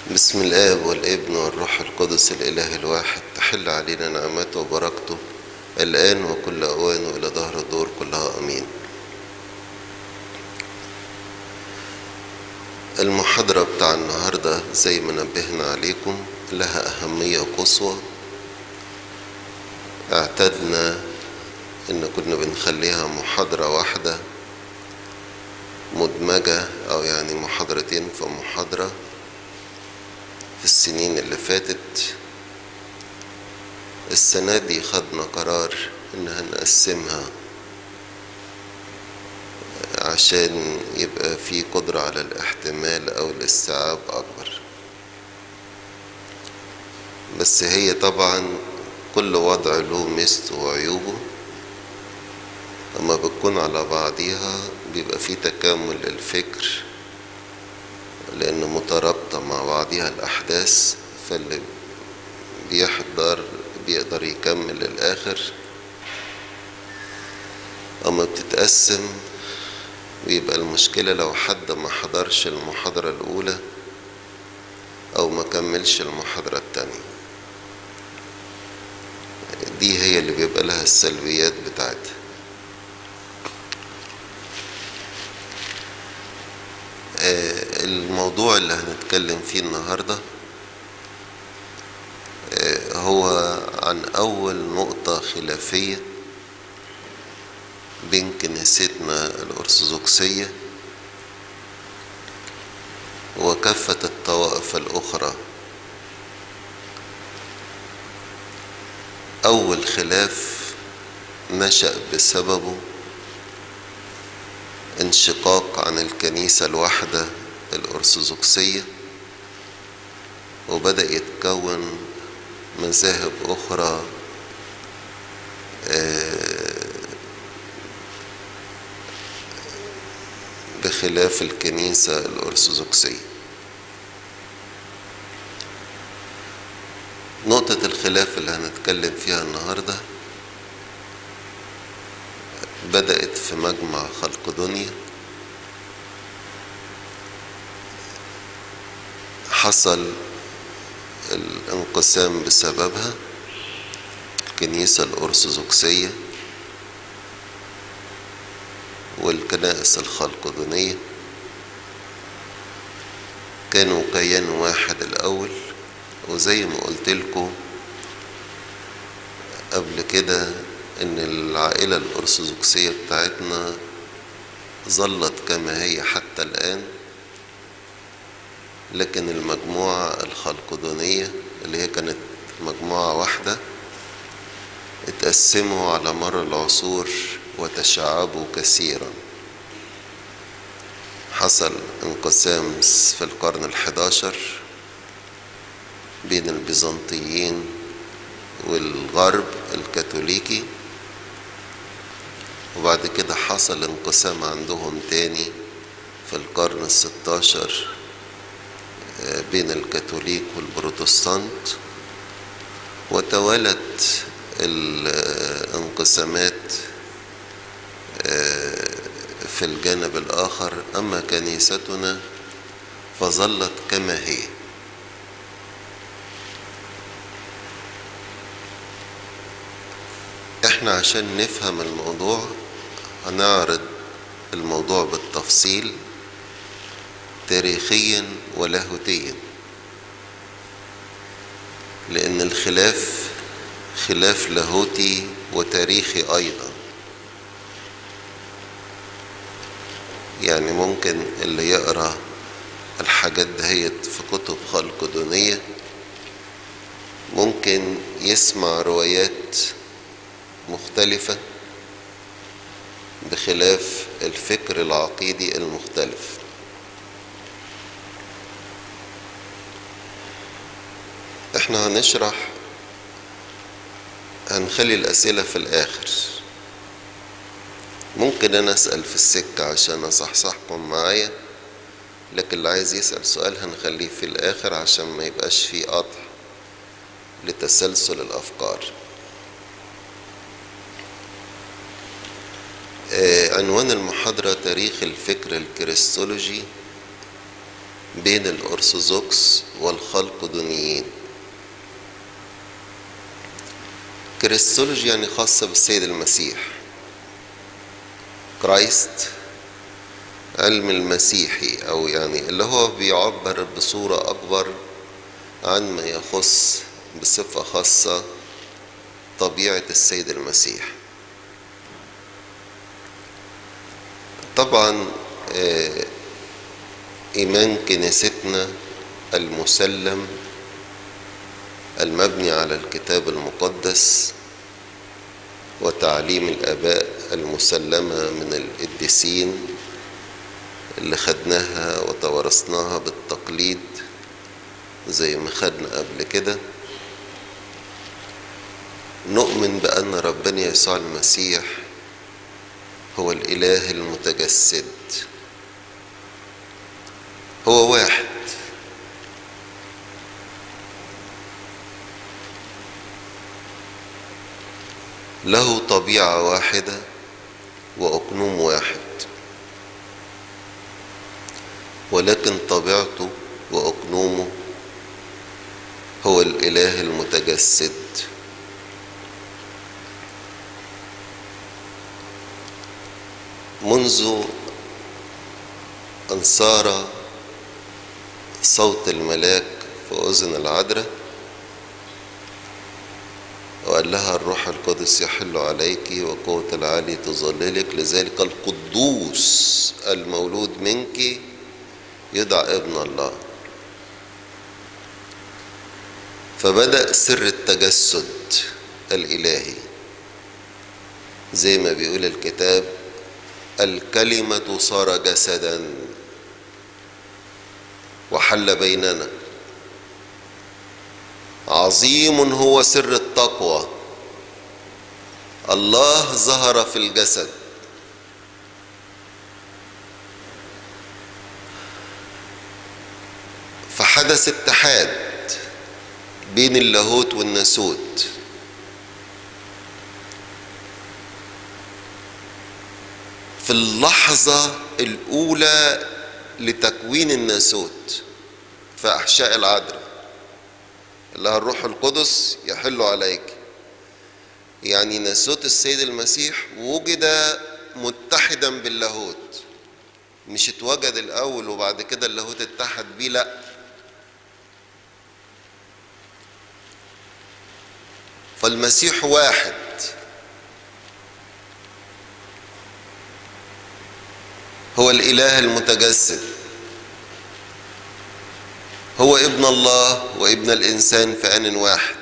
بسم الآب والابن والروح القدس الإله الواحد تحل علينا نعمته وبركته الآن وكل أوان وإلى ظهر الدور كلها أمين المحاضرة بتاع النهاردة زي ما نبهنا عليكم لها أهمية قصوى اعتدنا إن كنا بنخليها محاضرة واحدة مدمجة أو يعني محاضرتين في محاضرة في السنين اللي فاتت السنة دي خدنا قرار إن هنقسمها عشان يبقى في قدرة على الاحتمال أو الاستيعاب أكبر بس هي طبعا كل وضع له ميزته وعيوبه لما بتكون على بعضيها بيبقى في تكامل الفكر لأن مترابطة مع بعضها الأحداث فاللي بيحضر بيقدر يكمل للآخر أما بتتقسم بيبقى المشكلة لو حد ما حضرش المحاضرة الأولى أو ما كملش المحاضرة التانية دي هي اللي بيبقى لها السلبيات بتاعتها الموضوع اللي هنتكلم فيه النهاردة هو عن أول نقطة خلافية بين كنيستنا الأرثوذكسية وكافة الطوائف الأخرى أول خلاف نشأ بسببه انشقاق عن الكنيسة الواحدة الأرثوذكسية وبدأ يتكون مذاهب أخرى بخلاف الكنيسة الأرثوذكسية نقطة الخلاف اللي هنتكلم فيها النهاردة بدأت في مجمع خلق دنيا حصل الانقسام بسببها الكنيسة الأرثوذكسية والكنائس الخلقدونية كانوا كيان واحد الأول وزي ما قلت لكم قبل كده إن العائلة الأرثوذكسية بتاعتنا ظلت كما هي حتى الآن لكن المجموعة الخلقدونية اللي هي كانت مجموعة واحدة اتقسموا على مر العصور وتشعبوا كثيرا حصل انقسام في القرن الحداشر بين البيزنطيين والغرب الكاثوليكي وبعد كده حصل انقسام عندهم تاني في القرن الستاشر بين الكاثوليك والبروتستانت وتوالت الانقسامات في الجانب الآخر أما كنيستنا فظلت كما هي احنا عشان نفهم الموضوع هنعرض الموضوع بالتفصيل تاريخيا ولاهوتيا لأن الخلاف خلاف لاهوتي وتاريخي أيضا يعني ممكن اللي يقرأ الحاجات دهيت في كتب خلق دونية ممكن يسمع روايات مختلفة بخلاف الفكر العقيدي المختلف احنا هنشرح هنخلي الأسئلة في الآخر ممكن أنا أسأل في السكة عشان أصحصحكم معايا لكن اللي عايز يسأل سؤال هنخليه في الآخر عشان ما يبقاش فيه قطع لتسلسل الأفكار عنوان المحاضرة تاريخ الفكر الكريستولوجي بين الأرثوذكس والخلقدونيين كريستولوجي يعني خاصة بالسيد المسيح كرايست علم المسيحي أو يعني اللي هو بيعبر بصورة أكبر عن ما يخص بصفة خاصة طبيعة السيد المسيح طبعا إيمان كنيستنا المسلم المبني على الكتاب المقدس وتعليم الآباء المسلمة من القديسين اللي خدناها وتوارثناها بالتقليد زي ما خدنا قبل كده نؤمن بأن ربنا يسوع المسيح هو الإله المتجسد هو واحد له طبيعة واحدة وأقنوم واحد ولكن طبيعته وأقنومه هو الإله المتجسد منذ أن صار صوت الملاك في أذن العذراء وقال لها الروح القدس يحل عليك وقوة العالي تظللك لذلك القدوس المولود منك يدعى ابن الله فبدأ سر التجسد الإلهي زي ما بيقول الكتاب الكلمة صار جسدا وحل بيننا عظيم هو سر التقوى الله ظهر في الجسد فحدث اتحاد بين اللاهوت والناسوت في اللحظة الأولى لتكوين الناسوت في أحشاء العذراء اللي الروح القدس يحل عليك يعني ناسوت السيد المسيح وجد متحدا باللاهوت مش اتوجد الأول وبعد كده اللاهوت اتحد بيه لأ فالمسيح واحد هو الإله المتجسد هو ابن الله وابن الإنسان في آن واحد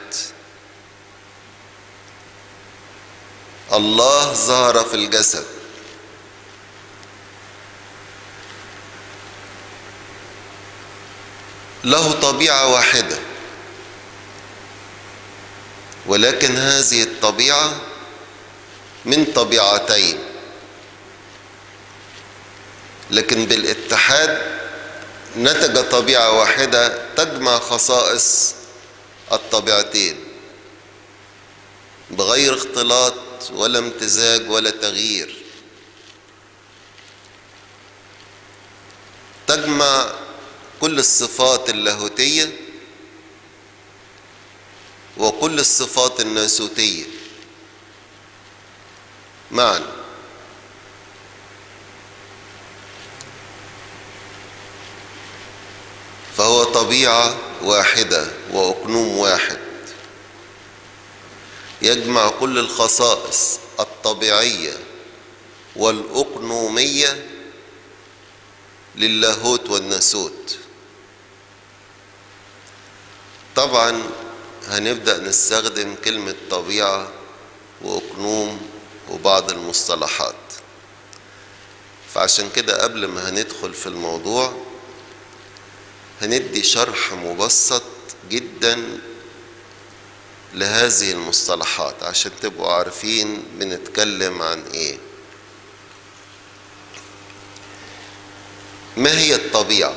الله ظهر في الجسد له طبيعة واحدة ولكن هذه الطبيعة من طبيعتين لكن بالاتحاد نتج طبيعة واحدة تجمع خصائص الطبيعتين بغير اختلاط ولا امتزاج ولا تغيير تجمع كل الصفات اللاهوتية وكل الصفات الناسوتية معا فهو طبيعة واحدة وأقنوم واحد يجمع كل الخصائص الطبيعية والأقنومية للاهوت والناسوت طبعا هنبدأ نستخدم كلمة طبيعة وأقنوم وبعض المصطلحات فعشان كده قبل ما هندخل في الموضوع هندي شرح مبسط جدا لهذه المصطلحات عشان تبقوا عارفين بنتكلم عن ايه ما هي الطبيعة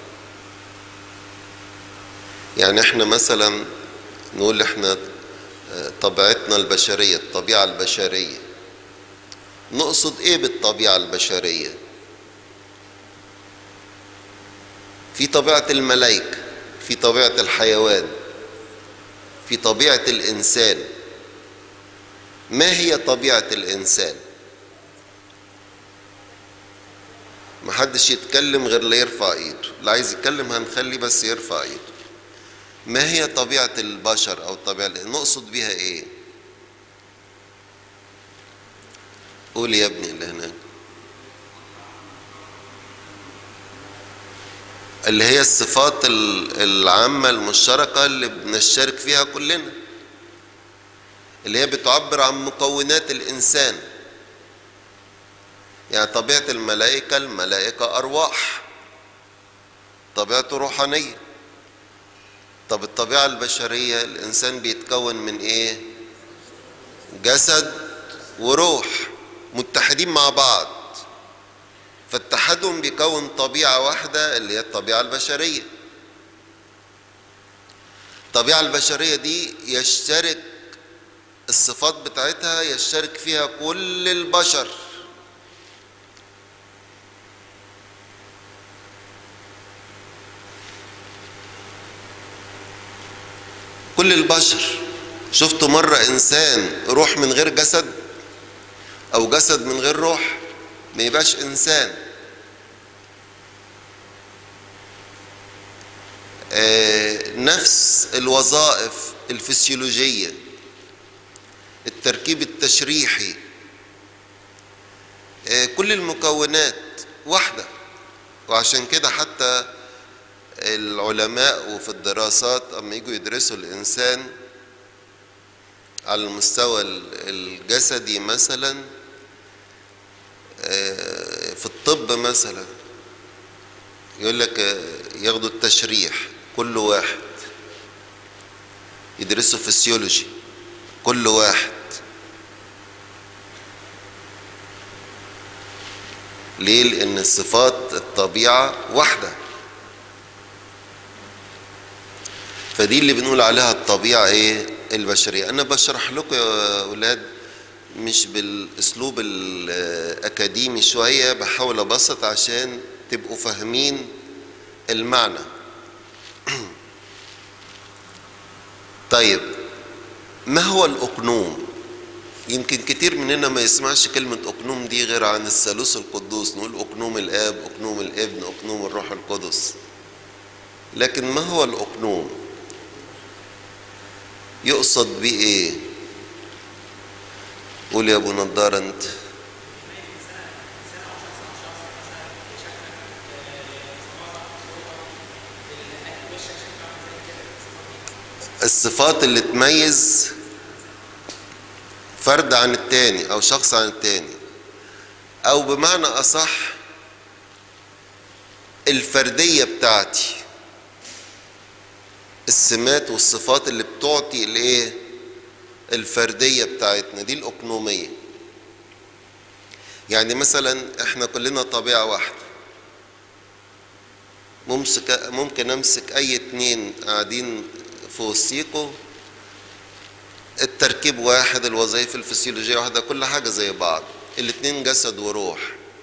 يعني احنا مثلا نقول احنا طبيعتنا البشرية الطبيعة البشرية نقصد ايه بالطبيعة البشرية في طبيعة الملائكة في طبيعة الحيوان في طبيعة الإنسان ما هي طبيعة الإنسان محدش يتكلم غير اللي يرفع ايده اللي عايز يتكلم هنخليه بس يرفع ايده ما هي طبيعة البشر او الطبيعة نقصد بيها ايه قول يا ابني اللي هناك اللي هي الصفات العامة المشتركة اللي بنشترك فيها كلنا اللي هي بتعبر عن مكونات الإنسان يعني طبيعة الملائكة الملائكة أرواح طبيعته روحانية طب الطبيعة البشرية الإنسان بيتكون من إيه؟ جسد وروح متحدين مع بعض فاتحادهم بيكون طبيعة واحدة اللي هي الطبيعة البشرية الطبيعة البشرية دي يشترك الصفات بتاعتها يشترك فيها كل البشر كل البشر شفتوا مرة إنسان روح من غير جسد أو جسد من غير روح ما يبقاش إنسان آه نفس الوظائف الفسيولوجية التركيب التشريحي آه كل المكونات واحدة وعشان كده حتى العلماء وفي الدراسات اما يجوا يدرسوا الانسان على المستوى الجسدي مثلا في الطب مثلا يقول لك ياخدوا التشريح كل واحد يدرسوا فسيولوجي كل واحد ليه لان الصفات الطبيعه واحده فدي اللي بنقول عليها الطبيعة ايه البشرية انا بشرح لكم يا اولاد مش بالاسلوب الاكاديمي شوية بحاول ابسط عشان تبقوا فاهمين المعنى طيب ما هو الاقنوم يمكن كتير مننا ما يسمعش كلمة أقنوم دي غير عن الثالوث القدوس نقول أقنوم الآب أقنوم الابن أقنوم الروح القدس لكن ما هو الأقنوم يقصد بيه ايه قول يا ابو نضاره انت الصفات اللي تميز فرد عن التاني او شخص عن التاني او بمعنى اصح الفرديه بتاعتي السمات والصفات اللي بتعطي الايه الفرديه بتاعتنا دي الاقنوميه يعني مثلا احنا كلنا طبيعه واحده ممسك ممكن امسك اي اتنين قاعدين في وسيقه التركيب واحد الوظائف الفسيولوجيه واحده كل حاجه زي بعض الاتنين جسد وروح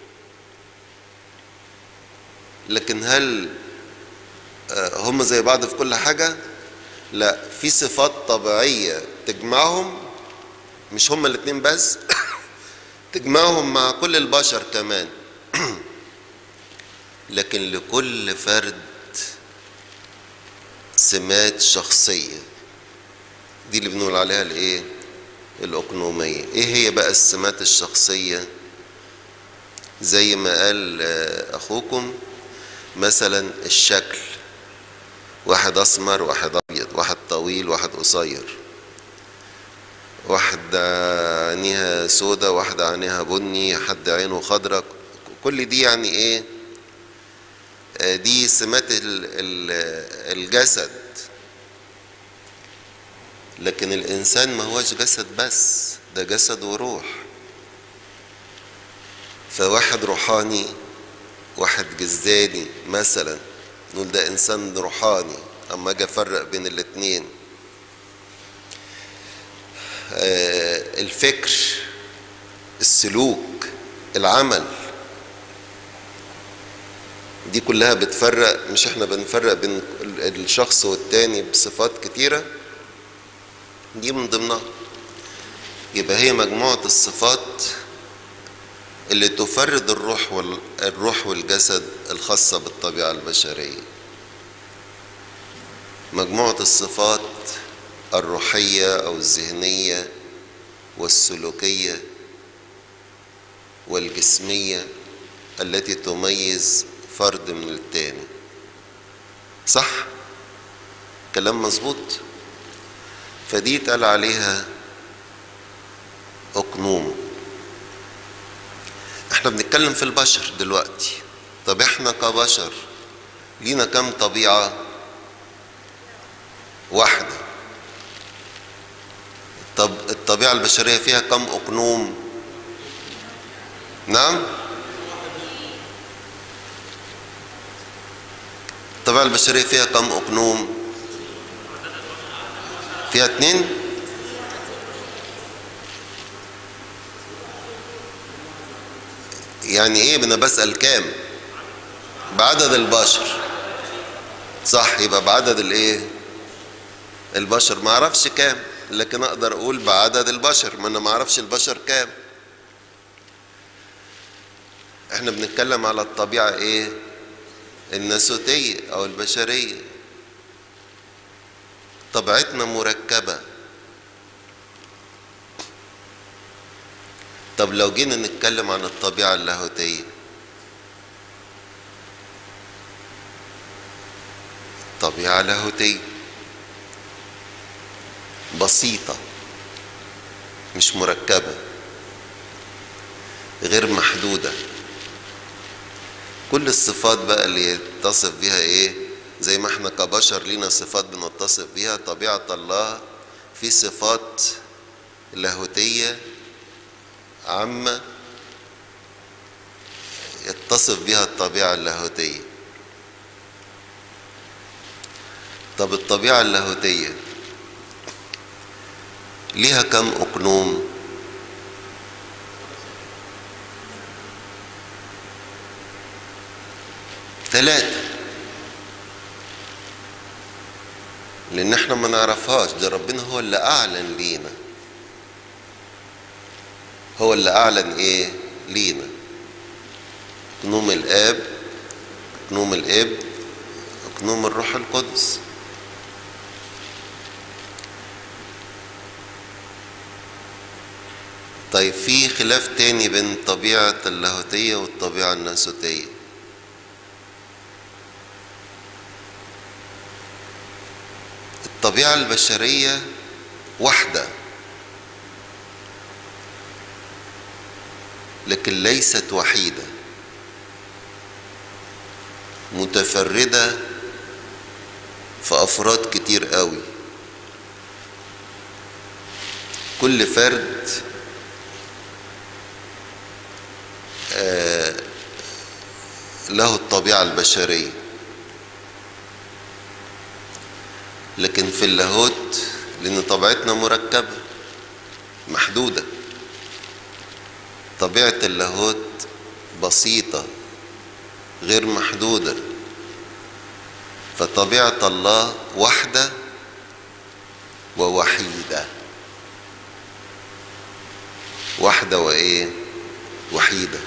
لكن هل هم زي بعض في كل حاجة لا في صفات طبيعية تجمعهم مش هما الاتنين بس تجمعهم مع كل البشر كمان لكن لكل فرد سمات شخصية دي اللي بنقول عليها الايه الأقنومية ايه هي بقى السمات الشخصية زي ما قال أخوكم مثلا الشكل واحد اسمر واحد ابيض واحد طويل واحد قصير واحدة عينيها سودة واحدة عينيها بني حد عينه خضرة كل دي يعني ايه دي سمات الجسد لكن الانسان ما هوش جسد بس ده جسد وروح فواحد روحاني واحد جزاني مثلا نقول ده انسان روحاني اما اجي افرق بين الاتنين آه الفكر السلوك العمل دي كلها بتفرق مش احنا بنفرق بين الشخص والتاني بصفات كتيرة دي من ضمنها يبقى هي مجموعة الصفات اللي تفرد الروح وال... الروح والجسد الخاصة بالطبيعة البشرية مجموعة الصفات الروحية أو الذهنية والسلوكية والجسمية التي تميز فرد من التاني صح كلام مظبوط فدي اتقال عليها أقنوم احنا بنتكلم في البشر دلوقتي طب احنا كبشر لينا كم طبيعة واحدة طب الطبيعة البشرية فيها كم أقنوم نعم الطبيعة البشرية فيها كم أقنوم فيها اتنين يعني ايه انا بسأل كام بعدد البشر صح يبقى بعدد الايه البشر ما اعرفش كام لكن اقدر اقول بعدد البشر ما انا ما اعرفش البشر كام احنا بنتكلم على الطبيعة ايه الناسوتية او البشرية طبيعتنا مركبة طب لو جينا نتكلم عن الطبيعة اللاهوتية طبيعة لاهوتية بسيطة مش مركبة غير محدودة كل الصفات بقى اللي يتصف بها ايه زي ما احنا كبشر لينا صفات بنتصف بها طبيعة الله في صفات لاهوتية عامة يتصف بها الطبيعة اللاهوتية طب الطبيعة اللاهوتية ليها كم أقنوم ثلاثة لأن احنا ما نعرفهاش ده ربنا هو اللي أعلن لينا هو اللي أعلن إيه لينا أقنوم الآب أقنوم الإب أقنوم الروح القدس طيب في خلاف تاني بين الطبيعة اللاهوتية والطبيعة الناسوتية الطبيعة البشرية واحدة لكن ليست وحيدة متفردة في أفراد كتير قوي كل فرد آه له الطبيعة البشرية لكن في اللاهوت لأن طبيعتنا مركبة محدودة طبيعة اللاهوت بسيطة غير محدودة فطبيعة الله واحدة ووحيدة واحدة وإيه وحيدة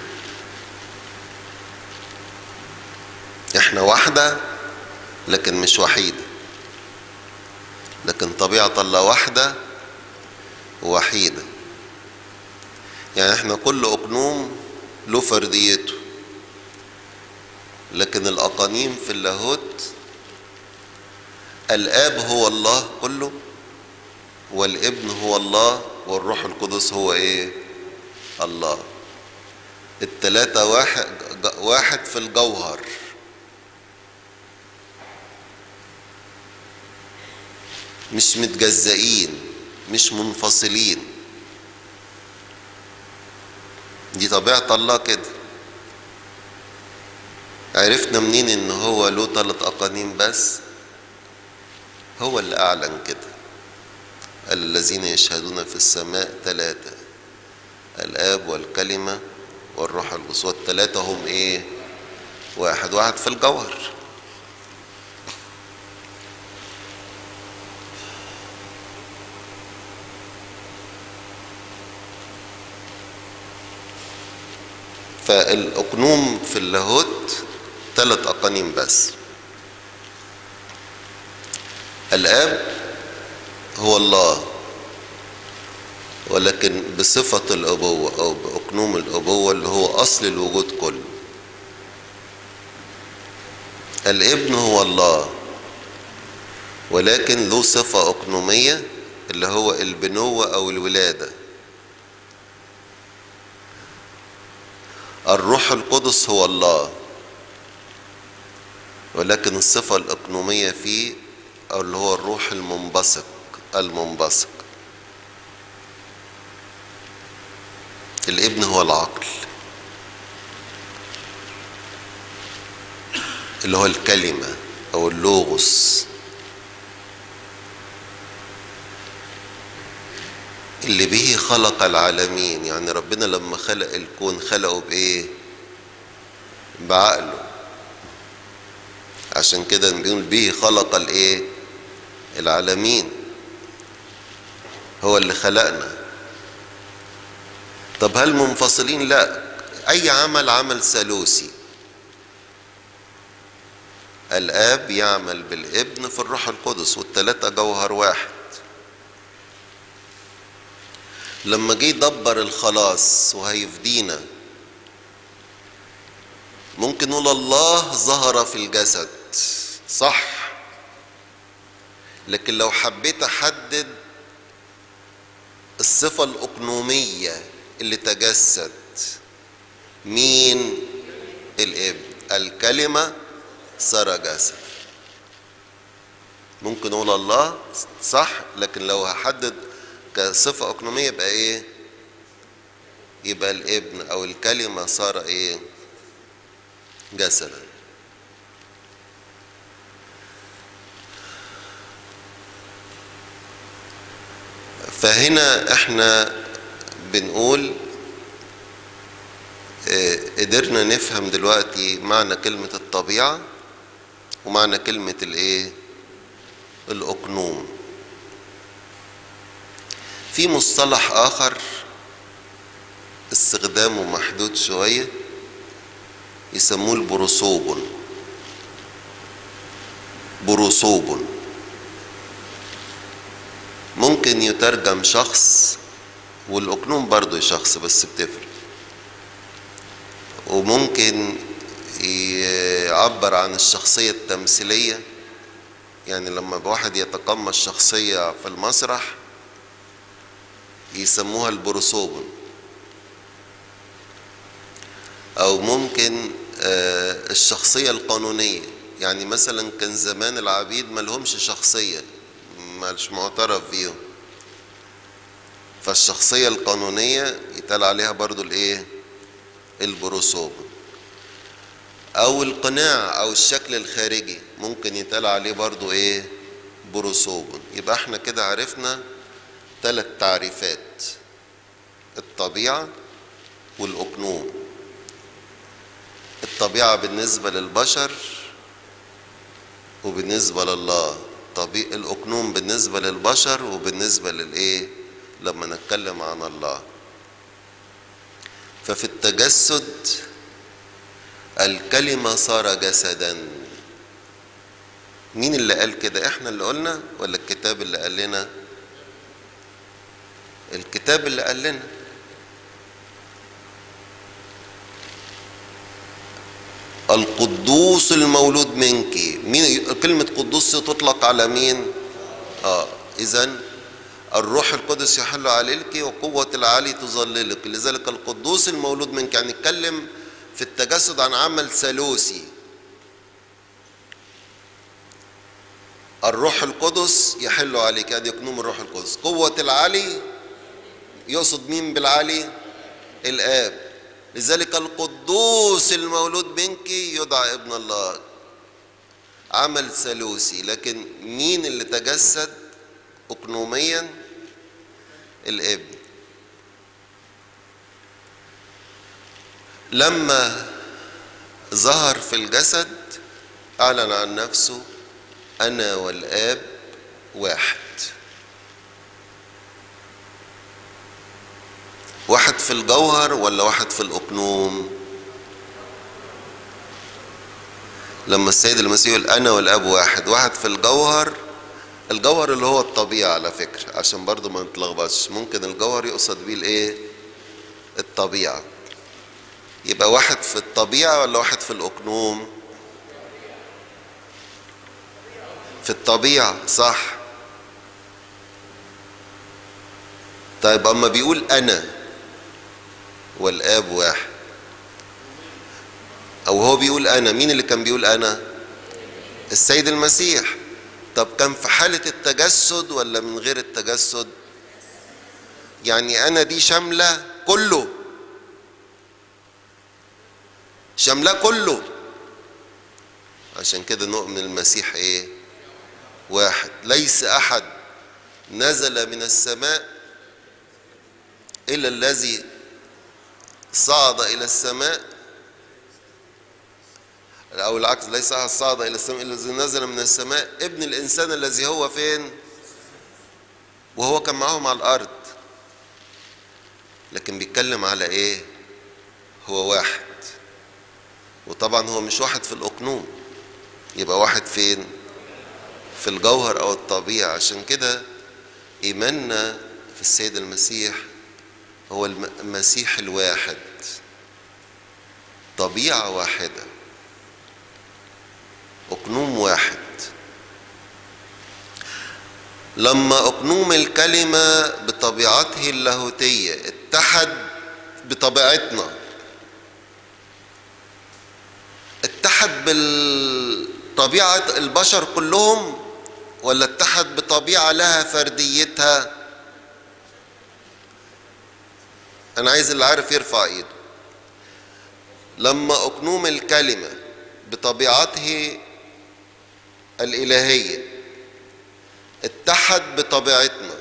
احنا واحدة لكن مش وحيدة لكن طبيعة الله واحدة ووحيدة يعني احنا كل اقنوم له فرديته لكن الاقانيم في اللاهوت الاب هو الله كله والابن هو الله والروح القدس هو ايه الله التلاتة واحد واحد في الجوهر مش متجزئين مش منفصلين دي طبيعة الله كده عرفنا منين ان هو له ثلاث اقانيم بس هو اللي اعلن كده الذين يشهدون في السماء ثلاثة الاب والكلمة والروح القدس والثلاثة هم ايه واحد واحد في الجوهر فالأقنوم في اللاهوت ثلاث أقانيم بس الآب هو الله ولكن بصفة الأبوة أو بأقنوم الأبوة اللي هو أصل الوجود كله الابن هو الله ولكن له صفة أقنومية اللي هو البنوة أو الولادة الروح القدس هو الله ولكن الصفة الأقنومية فيه أو اللي هو الروح المنبثق المنبثق الابن هو العقل اللي هو الكلمة أو اللوغوس اللي به خلق العالمين يعني ربنا لما خلق الكون خلقه بإيه بعقله عشان كده بيقول به خلق الإيه العالمين هو اللي خلقنا طب هل منفصلين لا اي عمل عمل ثالوثي الاب يعمل بالابن في الروح القدس والثلاثه جوهر واحد لما جه يدبر الخلاص وهيفدينا ممكن نقول الله ظهر في الجسد صح لكن لو حبيت احدد الصفه الاقنوميه اللي تجسد مين الابن الكلمة صار جسد ممكن نقول الله صح لكن لو هحدد كصفة أقنومية يبقى إيه يبقى الابن أو الكلمة صار إيه جسدا فهنا احنا بنقول قدرنا نفهم دلوقتي معنى كلمة الطبيعة ومعنى كلمة الايه الأقنوم في مصطلح آخر استخدامه محدود شوية يسموه البروسوبون بروسوبون ممكن يترجم شخص والأقنوم برضو شخص بس بتفرق وممكن يعبر عن الشخصية التمثيلية يعني لما واحد يتقمص شخصية في المسرح يسموها البروسوبون أو ممكن الشخصية القانونية يعني مثلا كان زمان العبيد ملهمش شخصية مش معترف بيهم فالشخصية القانونية يتقال عليها برضو الايه البروسوب او القناع او الشكل الخارجي ممكن يتقال عليه برضو ايه بروسوب يبقى احنا كده عرفنا ثلاث تعريفات الطبيعة والأقنوم الطبيعة بالنسبة للبشر وبالنسبة لله طبيعة الأقنوم بالنسبة للبشر وبالنسبة للإيه لما نتكلم عن الله ففي التجسد الكلمة صار جسدا مين اللي قال كده احنا اللي قلنا ولا الكتاب اللي قال لنا الكتاب اللي قال لنا القدوس المولود منك مين كلمة قدوس تطلق على مين اه اذا الروح القدس يحل عليك وقوة العالي تظللك لذلك القدوس المولود منك يعني نتكلم في التجسد عن عمل ثالوثي الروح القدس يحل عليك هذه يكنوم الروح القدس قوة العلي يقصد مين بالعلي الآب لذلك القدوس المولود منك يدعى ابن الله عمل ثالوثي لكن مين اللي تجسد أقنوميا الابن لما ظهر في الجسد اعلن عن نفسه انا والاب واحد واحد في الجوهر ولا واحد في الاقنوم لما السيد المسيح يقول انا والاب واحد واحد في الجوهر الجوهر اللي هو الطبيعه على فكره عشان برضو ما نتلخبطش ممكن الجوهر يقصد بيه الايه الطبيعه يبقى واحد في الطبيعه ولا واحد في الاقنوم في الطبيعه صح طيب اما بيقول انا والاب واحد او هو بيقول انا مين اللي كان بيقول انا السيد المسيح طب كان في حالة التجسد ولا من غير التجسد يعني انا دي شاملة كله شاملة كله عشان كده نؤمن المسيح ايه واحد ليس احد نزل من السماء الا الذي صعد الى السماء او العكس ليس احد صعد الى السماء الا الذي نزل من السماء ابن الانسان الذي هو فين وهو كان معاهم على الارض لكن بيتكلم على ايه هو واحد وطبعا هو مش واحد في الاقنوم يبقى واحد فين في الجوهر او الطبيعه عشان كده ايماننا في السيد المسيح هو المسيح الواحد طبيعه واحده اقنوم واحد لما اقنوم الكلمه بطبيعته اللاهوتيه اتحد بطبيعتنا اتحد بالطبيعه البشر كلهم ولا اتحد بطبيعه لها فرديتها انا عايز اللي عارف يرفع ايده لما اقنوم الكلمه بطبيعته الالهيه اتحد بطبيعتنا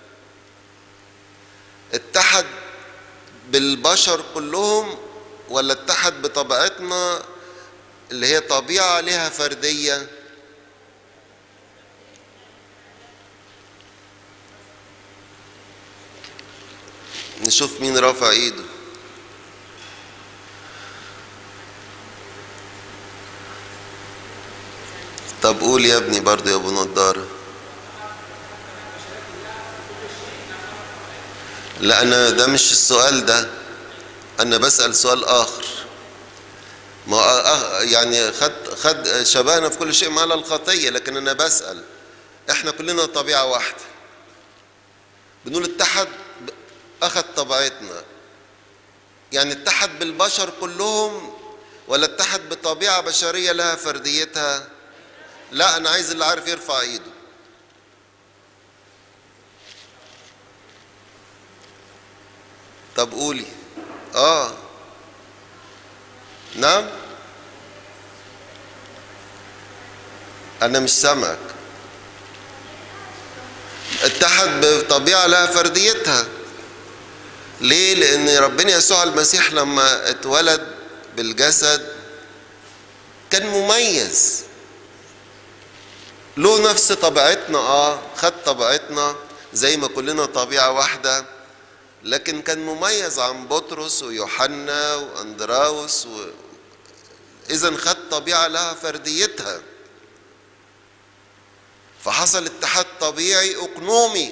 اتحد بالبشر كلهم ولا اتحد بطبيعتنا اللي هي طبيعه لها فرديه نشوف مين رافع ايده طب قول يا ابني برضو يا ابو نضاره لا انا ده مش السؤال ده انا بسال سؤال اخر ما أه يعني خد خد شبهنا في كل شيء ما لا الخطيه لكن انا بسال احنا كلنا طبيعه واحده بنقول اتحد اخذ طبيعتنا يعني اتحد بالبشر كلهم ولا اتحد بطبيعه بشريه لها فرديتها لا انا عايز اللي عارف يرفع ايده طب قولي اه نعم انا مش سامعك اتحد بطبيعه لها فرديتها ليه لان ربنا يسوع المسيح لما اتولد بالجسد كان مميز له نفس طبيعتنا اه خد طبيعتنا زي ما كلنا طبيعه واحده لكن كان مميز عن بطرس ويوحنا واندراوس و... اذا خد طبيعه لها فرديتها فحصل اتحاد طبيعي اقنومي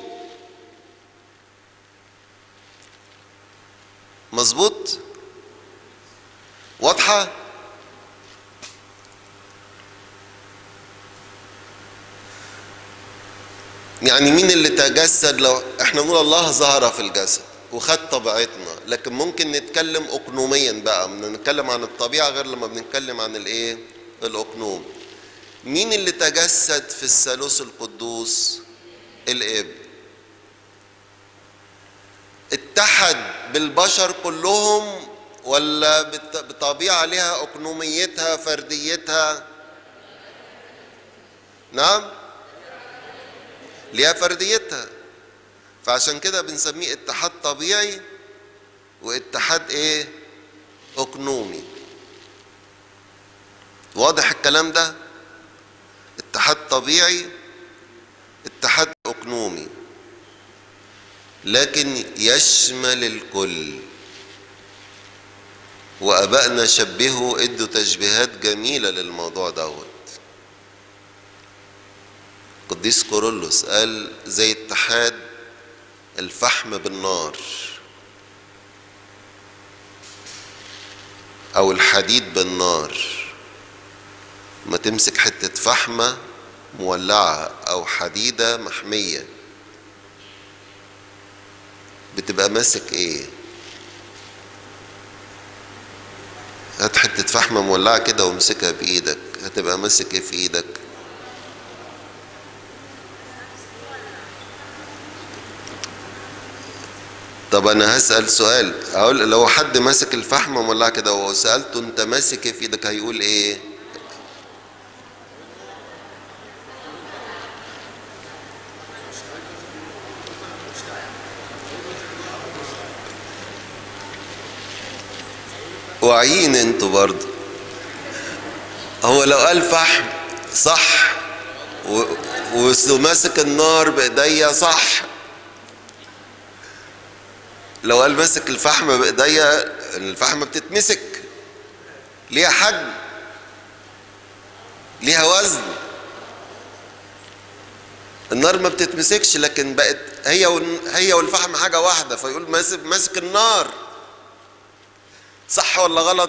مظبوط واضحه يعني مين اللي تجسد لو احنا نقول الله ظهر في الجسد وخد طبيعتنا لكن ممكن نتكلم اقنوميا بقى بنتكلم عن الطبيعه غير لما بنتكلم عن الايه الاقنوم مين اللي تجسد في الثالوث القدوس الاب اتحد بالبشر كلهم ولا بطبيعه لها اقنوميتها فرديتها نعم ليها فرديتها فعشان كده بنسميه اتحاد طبيعي واتحاد ايه اقنومي واضح الكلام ده اتحاد طبيعي اتحاد اقنومي لكن يشمل الكل وابائنا شبهوا ادوا تشبيهات جميله للموضوع دوت قديس كورولوس قال زي اتحاد الفحم بالنار او الحديد بالنار ما تمسك حته فحمه مولعه او حديده محميه بتبقى ماسك ايه هات حته فحمه مولعه كده وامسكها بايدك هتبقى ماسك ايه في ايدك طب انا هسال سؤال اقول لو حد ماسك الفحمه مولعه كده وسالته انت ماسك ايه في ايدك هيقول ايه واعيين انتوا برضه هو لو قال فحم صح و... وماسك النار بايديا صح لو قال ماسك الفحم بايديا الفحمه بتتمسك ليها حجم ليها وزن النار ما بتتمسكش لكن بقت هي هي والفحم حاجه واحده فيقول ماسك ماسك النار صح ولا غلط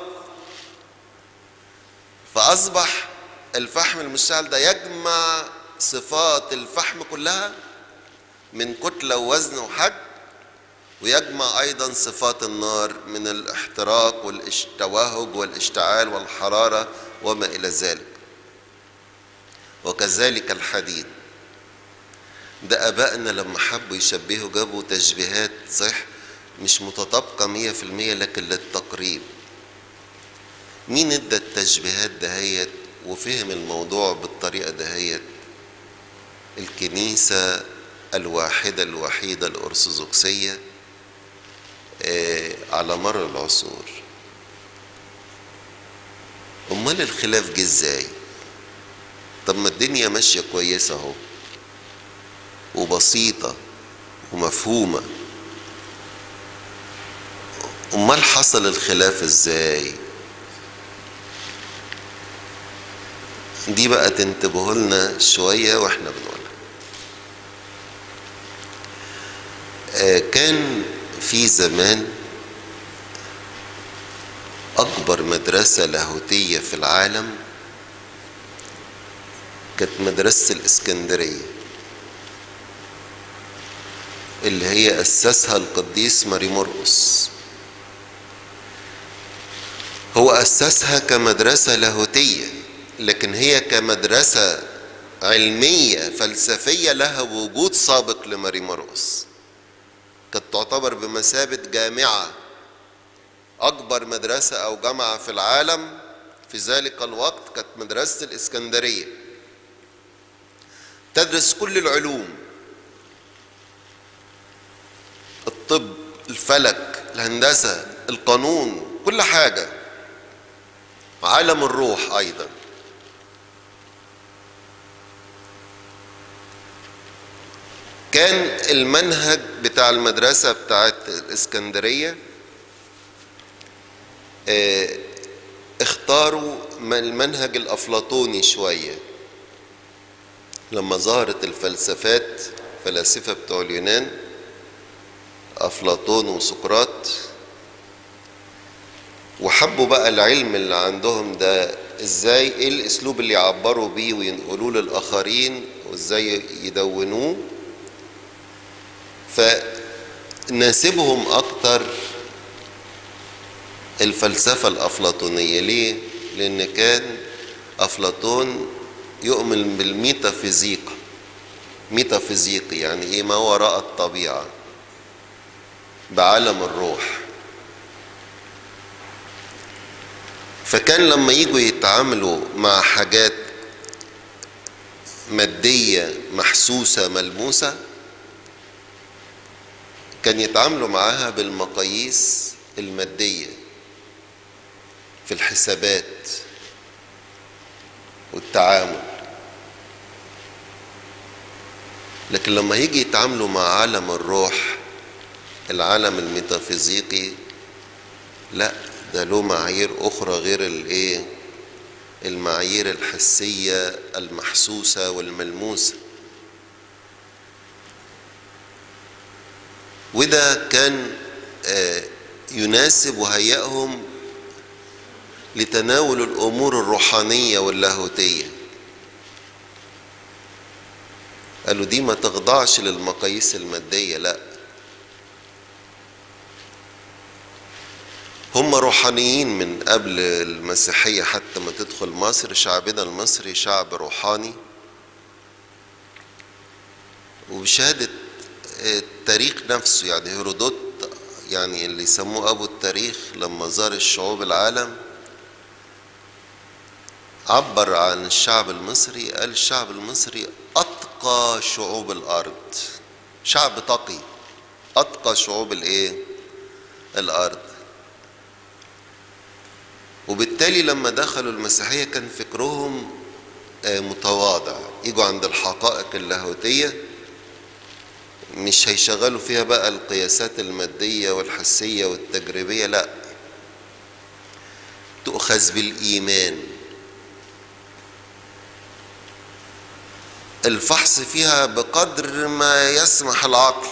فاصبح الفحم المشتعل ده يجمع صفات الفحم كلها من كتله ووزن وحجم ويجمع ايضا صفات النار من الاحتراق والتوهج والاشتعال والحراره وما الى ذلك وكذلك الحديد ده ابائنا لما حبوا يشبهوا جابوا تشبيهات صح مش متطابقه مية في المية لكن للتقريب مين ادى التشبيهات دهيت وفهم الموضوع بالطريقه دهيت الكنيسه الواحده الوحيده الارثوذكسيه على مر العصور امال الخلاف جه ازاي طب ما الدنيا ماشيه كويسه اهو وبسيطه ومفهومه امال حصل الخلاف ازاي دي بقى تنتبهوا لنا شويه واحنا بنقولها آه كان في زمان أكبر مدرسة لاهوتية في العالم كانت مدرسة الإسكندرية اللي هي أسسها القديس ماري مرقس هو أسسها كمدرسة لاهوتية لكن هي كمدرسة علمية فلسفية لها وجود سابق لماري مرقس كانت تعتبر بمثابة جامعة أكبر مدرسة أو جامعة في العالم في ذلك الوقت كانت مدرسة الإسكندرية تدرس كل العلوم الطب الفلك الهندسة القانون كل حاجة عالم الروح أيضا كان المنهج بتاع المدرسة بتاعت الإسكندرية اه اختاروا المنهج الأفلاطوني شوية لما ظهرت الفلسفات فلاسفة بتوع اليونان أفلاطون وسقراط وحبوا بقى العلم اللي عندهم ده ازاي ايه الاسلوب اللي يعبروا بيه وينقلوه للاخرين وازاي يدونوه فناسبهم اكتر الفلسفة الأفلاطونية ليه؟ لأن كان أفلاطون يؤمن بالميتافيزيقا ميتافيزيقي يعني إيه ما وراء الطبيعة بعالم الروح فكان لما يجوا يتعاملوا مع حاجات مادية محسوسة ملموسة كان يتعاملوا معاها بالمقاييس المادية في الحسابات والتعامل لكن لما يجي يتعاملوا مع عالم الروح العالم الميتافيزيقي لا ده له معايير اخرى غير الايه المعايير الحسيه المحسوسه والملموسه وده كان يناسب وهيئهم لتناول الامور الروحانيه واللاهوتيه قالوا دي ما تخضعش للمقاييس الماديه لا هم روحانيين من قبل المسيحيه حتى ما تدخل مصر شعبنا المصري شعب روحاني وبشهاده التاريخ نفسه يعني هيرودوت يعني اللي يسموه ابو التاريخ لما زار الشعوب العالم عبر عن الشعب المصري قال الشعب المصري اتقى شعوب الارض شعب تقي اتقى شعوب الايه الارض وبالتالي لما دخلوا المسيحيه كان فكرهم متواضع يجوا عند الحقائق اللاهوتيه مش هيشغلوا فيها بقى القياسات المادية والحسية والتجريبية لا تؤخذ بالإيمان الفحص فيها بقدر ما يسمح العقل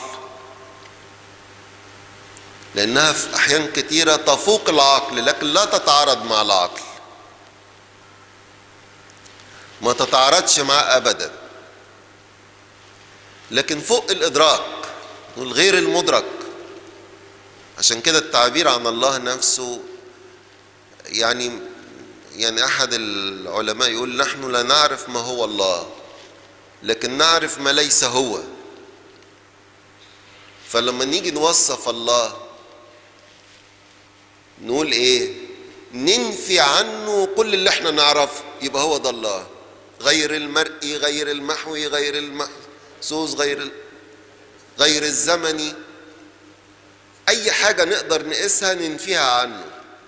لأنها في أحيان كثيرة تفوق العقل لكن لا تتعارض مع العقل ما تتعارضش معه أبداً لكن فوق الإدراك والغير المدرك عشان كده التعبير عن الله نفسه يعني يعني أحد العلماء يقول نحن لا نعرف ما هو الله لكن نعرف ما ليس هو فلما نيجي نوصف الله نقول ايه ننفي عنه كل اللي احنا نعرفه يبقى هو ده الله غير المرئي غير المحوي غير المحسوس غير غير الزمني اي حاجه نقدر نقيسها ننفيها عنه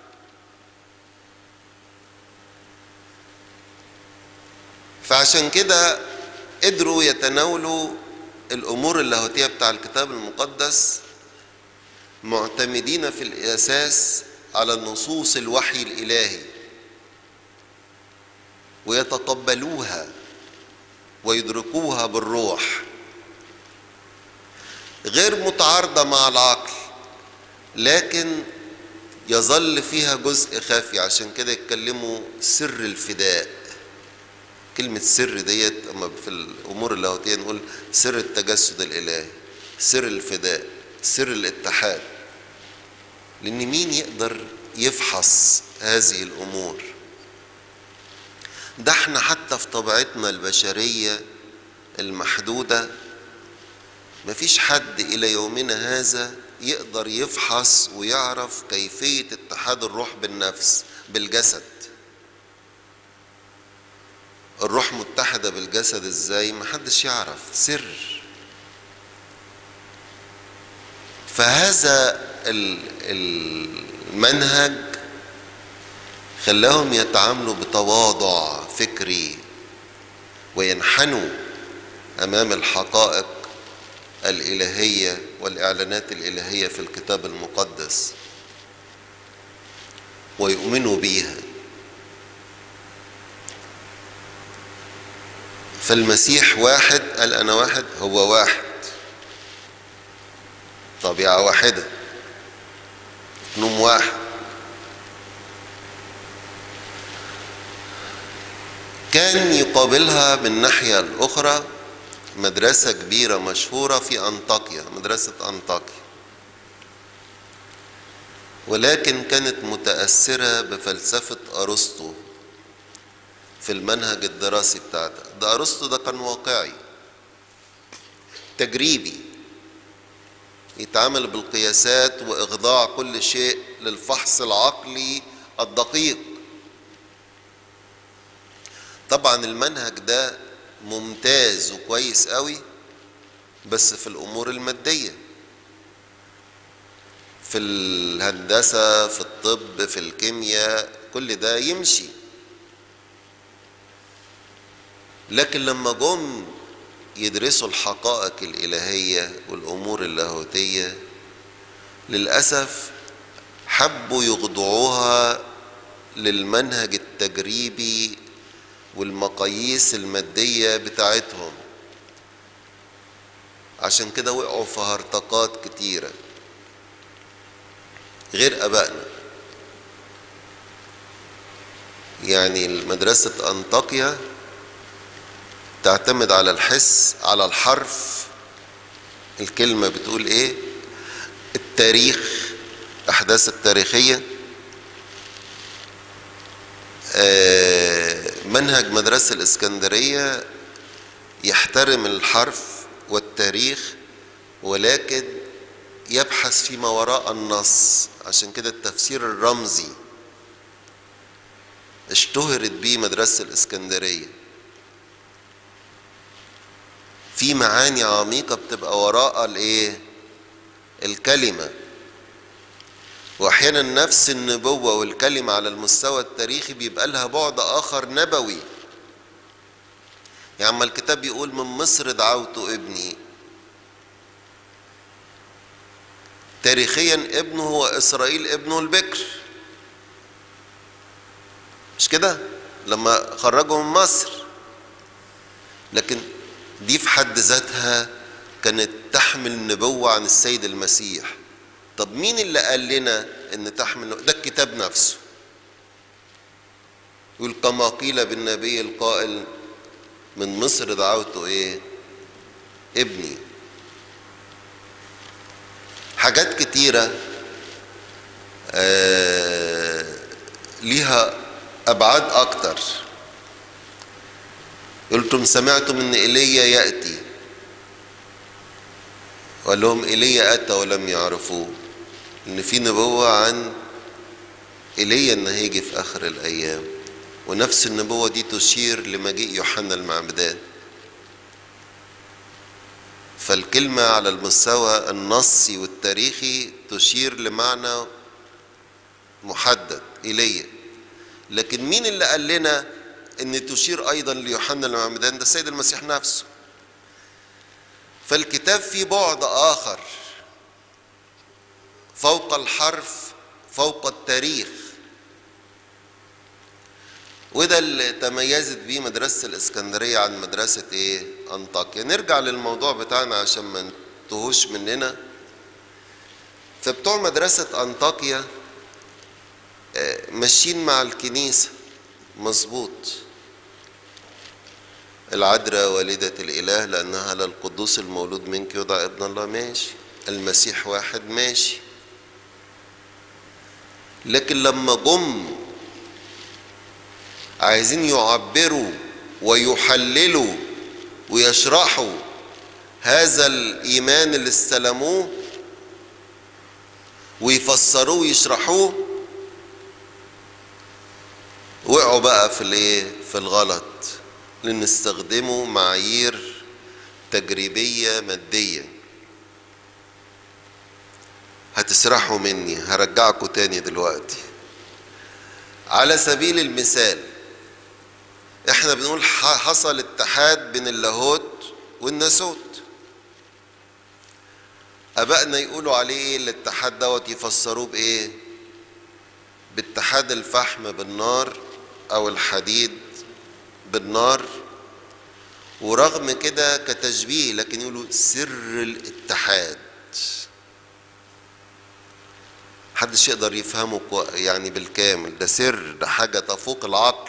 فعشان كده قدروا يتناولوا الامور اللاهوتيه بتاع الكتاب المقدس معتمدين في الاساس على نصوص الوحي الالهي ويتقبلوها ويدركوها بالروح غير متعارضه مع العقل لكن يظل فيها جزء خفي عشان كده يتكلموا سر الفداء كلمة سر ديت أما في الأمور اللاهوتية نقول سر التجسد الإلهي سر الفداء سر الاتحاد لأن مين يقدر يفحص هذه الأمور ده احنا حتى في طبيعتنا البشرية المحدودة مفيش حد إلى يومنا هذا يقدر يفحص ويعرف كيفية اتحاد الروح بالنفس بالجسد الروح متحدة بالجسد ازاي محدش يعرف سر فهذا المنهج خلاهم يتعاملوا بتواضع فكري وينحنوا امام الحقائق الالهيه والاعلانات الالهيه في الكتاب المقدس ويؤمنوا بيها فالمسيح واحد قال انا واحد هو واحد طبيعه واحده نوم واحد كان يقابلها من الناحيه الاخرى مدرسه كبيره مشهوره في انطاكيا مدرسه انطاكيا ولكن كانت متاثره بفلسفه ارسطو في المنهج الدراسي بتاعتها ده ارسطو ده كان واقعي تجريبي يتعامل بالقياسات واخضاع كل شيء للفحص العقلي الدقيق طبعا المنهج ده ممتاز وكويس قوي بس في الامور الماديه في الهندسه في الطب في الكيمياء كل ده يمشي لكن لما جم يدرسوا الحقائق الإلهية والأمور اللاهوتية للأسف حبوا يخضعوها للمنهج التجريبي والمقاييس المادية بتاعتهم عشان كده وقعوا في هرطقات كتيرة غير أبائنا يعني مدرسة أنطاكيا تعتمد على الحس على الحرف الكلمة بتقول ايه التاريخ الأحداث التاريخية آه منهج مدرسة الإسكندرية يحترم الحرف والتاريخ ولكن يبحث فيما وراء النص عشان كده التفسير الرمزي اشتهرت بيه مدرسة الإسكندرية في معاني عميقة بتبقى وراء الايه الكلمة واحيانا نفس النبوة والكلمة على المستوى التاريخي بيبقى لها بعد اخر نبوي يعني اما الكتاب بيقول من مصر دعوت ابني تاريخيا ابنه هو اسرائيل ابنه البكر مش كده لما خرجوا من مصر لكن دي في حد ذاتها كانت تحمل نبوة عن السيد المسيح طب مين اللي قال لنا ان تحمل ده الكتاب نفسه يقول كما قيل بالنبي القائل من مصر دعوته ايه ابني حاجات كتيرة آه ليها أبعاد أكتر قلتم سمعتم ان ايليا ياتي وقال لهم ايليا اتى ولم يعرفوه ان في نبوه عن ايليا ان هيجي في اخر الايام ونفس النبوه دي تشير لمجيء يوحنا المعمدان فالكلمه على المستوى النصي والتاريخي تشير لمعنى محدد ايليا لكن مين اللي قال لنا ان تشير ايضا ليوحنا المعمدان ده السيد المسيح نفسه فالكتاب فيه بعد اخر فوق الحرف فوق التاريخ وده اللي تميزت بيه مدرسة الإسكندرية عن مدرسة إيه؟ أنطاكيا نرجع للموضوع بتاعنا عشان ما نتهوش مننا فبتوع مدرسة أنطاكيا ماشيين مع الكنيسة مظبوط العذراء والدة الإله لأنها للقدوس المولود منك يدعى ابن الله ماشي المسيح واحد ماشي لكن لما جم عايزين يعبروا ويحللوا ويشرحوا هذا الإيمان اللي استلموه ويفسروه ويشرحوه وقعوا بقى في الايه في الغلط لان استخدموا معايير تجريبيه ماديه هتسرحوا مني هرجعكم تاني دلوقتي على سبيل المثال احنا بنقول حصل اتحاد بين اللاهوت والناسوت ابائنا يقولوا عليه ايه الاتحاد دوت يفسروه بايه باتحاد الفحم بالنار او الحديد بالنار ورغم كده كتشبيه لكن يقولوا سر الاتحاد محدش يقدر يفهمه يعني بالكامل ده سر ده حاجة تفوق العقل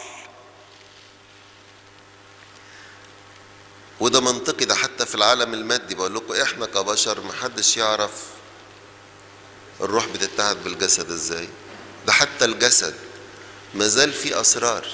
وده منطقي ده حتى في العالم المادي بقول لكم احنا كبشر محدش يعرف الروح بتتحد بالجسد ازاي ده حتى الجسد مازال فيه اسرار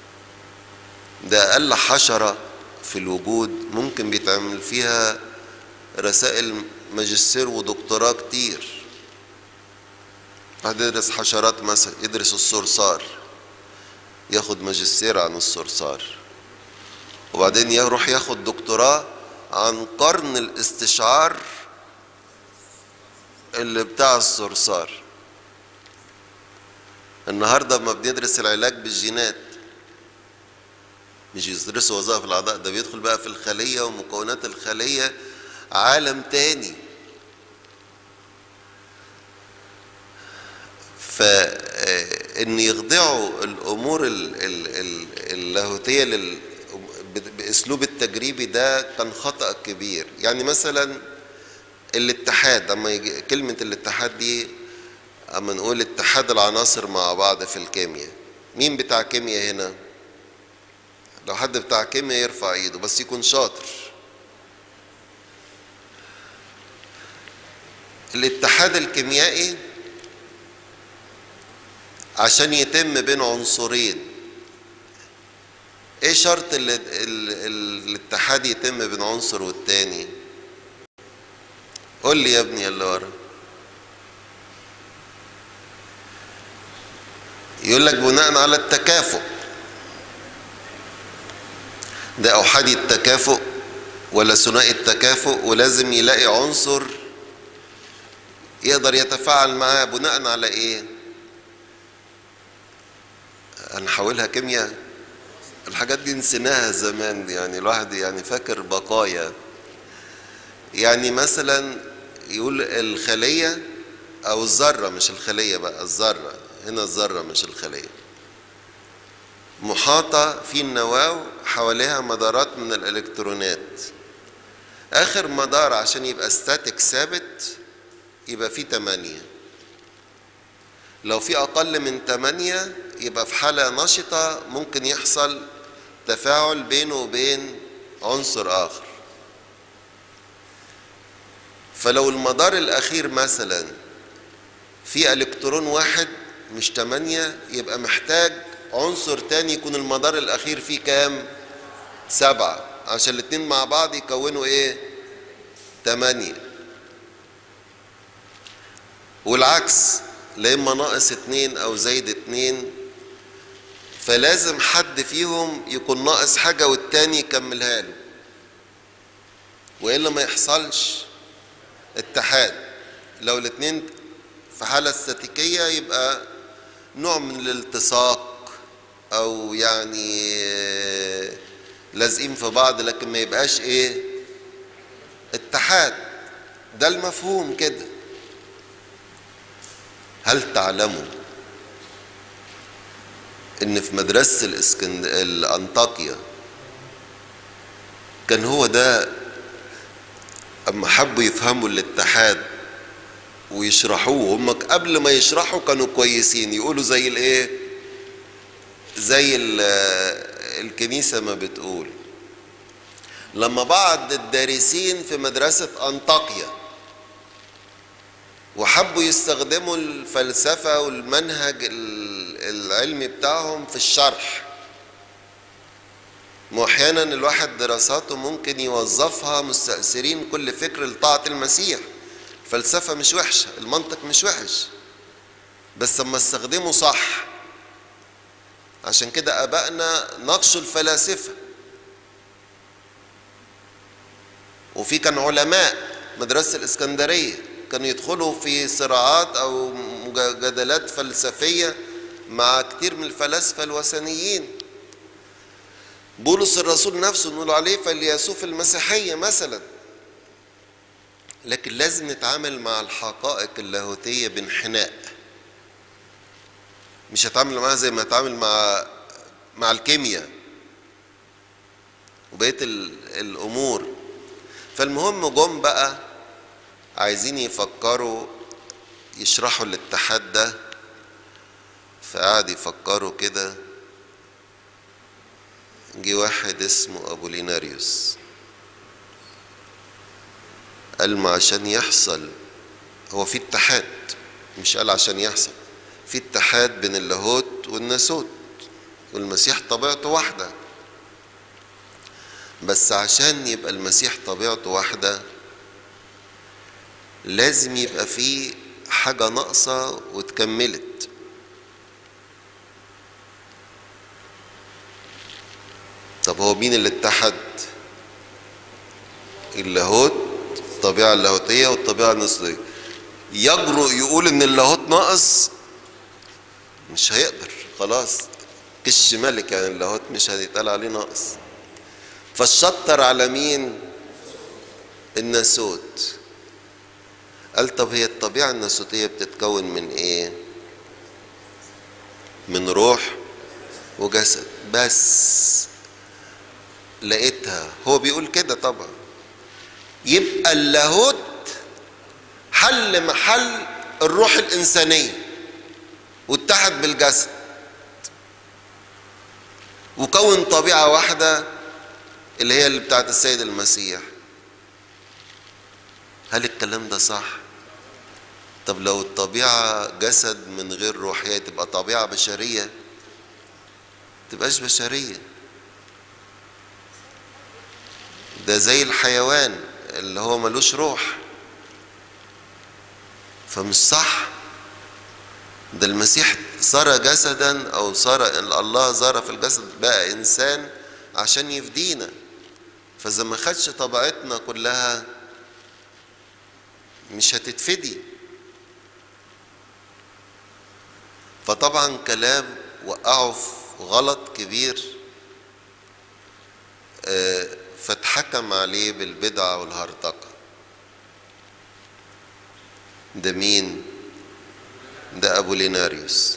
ده اقل حشره في الوجود ممكن بيتعمل فيها رسائل ماجستير ودكتوراه كتير واحد يدرس حشرات مثلا يدرس الصرصار ياخد ماجستير عن الصرصار وبعدين يروح ياخد دكتوراه عن قرن الاستشعار اللي بتاع الصرصار النهارده لما بندرس العلاج بالجينات مش يدرسوا وظائف الاعضاء ده بيدخل بقى في الخليه ومكونات الخليه عالم تاني فان يخضعوا الامور اللاهوتيه لل باسلوب التجريبي ده كان خطا كبير يعني مثلا الاتحاد اما يجي كلمه الاتحاد دي اما نقول اتحاد العناصر مع بعض في الكيمياء مين بتاع كيمياء هنا لو حد بتاع كيمياء يرفع ايده بس يكون شاطر الاتحاد الكيميائي عشان يتم بين عنصرين ايه شرط ال ال ال الاتحاد يتم بين عنصر والتاني قول لي يا ابني اللي ورا يقول لك بناء على التكافؤ ده احادي التكافؤ ولا ثنائي التكافؤ ولازم يلاقي عنصر يقدر يتفاعل معاه بناء على ايه هنحولها كيمياء الحاجات دي نسيناها زمان يعني الواحد يعني فاكر بقايا يعني مثلا يقول الخلية أو الذرة مش الخلية بقى الذرة هنا الذرة مش الخلية محاطة في النواة حواليها مدارات من الإلكترونات آخر مدار عشان يبقى ستاتيك ثابت يبقى فيه تمانية لو في أقل من تمانية يبقى في حالة نشطة ممكن يحصل تفاعل بينه وبين عنصر آخر فلو المدار الأخير مثلا في إلكترون واحد مش تمانية يبقى محتاج عنصر تاني يكون المدار الأخير فيه كام؟ سبعة عشان الاتنين مع بعض يكونوا ايه؟ تمانية والعكس لا إما ناقص اتنين أو زايد اتنين فلازم حد فيهم يكون ناقص حاجة والتاني يكملها له وإلا ما يحصلش اتحاد لو الاتنين في حالة استاتيكية يبقى نوع من الالتصاق أو يعني لازقين في بعض لكن ما يبقاش إيه اتحاد ده المفهوم كده هل تعلموا ان في مدرسة الاسكند... الانطاكيا كان هو ده اما حبوا يفهموا الاتحاد ويشرحوه هم قبل ما يشرحوا كانوا كويسين يقولوا زي الايه زي الكنيسة ما بتقول لما بعض الدارسين في مدرسة أنطاكيا وحبوا يستخدموا الفلسفة والمنهج العلمي بتاعهم في الشرح واحيانا الواحد دراساته ممكن يوظفها مستأثرين كل فكر لطاعة المسيح الفلسفة مش وحشة المنطق مش وحش بس اما استخدمه صح عشان كده ابائنا ناقشوا الفلاسفة وفي كان علماء مدرسة الاسكندرية كانوا يدخلوا في صراعات او مجادلات فلسفية مع كتير من الفلاسفة الوثنيين بولس الرسول نفسه نقول عليه فيلسوف المسيحية مثلا لكن لازم نتعامل مع الحقائق اللاهوتية بانحناء مش هتعامل معاها زي ما هتعامل مع مع الكيمياء وبقية الأمور فالمهم جم بقى عايزين يفكروا يشرحوا الاتحاد ده فقعد يفكروا كده جه واحد اسمه أبوليناريوس قال ما عشان يحصل هو في اتحاد مش قال عشان يحصل في اتحاد بين اللاهوت والناسوت والمسيح طبيعته واحدة بس عشان يبقى المسيح طبيعته واحدة لازم يبقى فيه حاجة ناقصة واتكملت طب هو مين اللي اتحد اللاهوت الطبيعة اللاهوتية والطبيعة النسوية يجرؤ يقول ان اللاهوت ناقص مش هيقدر خلاص كش ملك يعني اللاهوت مش هيتقال عليه ناقص فالشطر على مين الناسوت قال طب هي الطبيعة الناسوتية بتتكون من ايه من روح وجسد بس لقيتها هو بيقول كده طبعا يبقى اللاهوت حل محل الروح الإنسانية واتحد بالجسد وكون طبيعة واحدة اللي هي اللي بتاعت السيد المسيح هل الكلام ده صح؟ طب لو الطبيعة جسد من غير روحية تبقى طبيعة بشرية تبقاش بشرية ده زي الحيوان اللي هو ملوش روح فمش صح ده المسيح صار جسدا او صار الله صار في الجسد بقى انسان عشان يفدينا فاذا ما خدش طبيعتنا كلها مش هتتفدي فطبعا كلام وقعوا في غلط كبير فاتحكم عليه بالبدعة والهرطقة ده مين ده أبو ليناريوس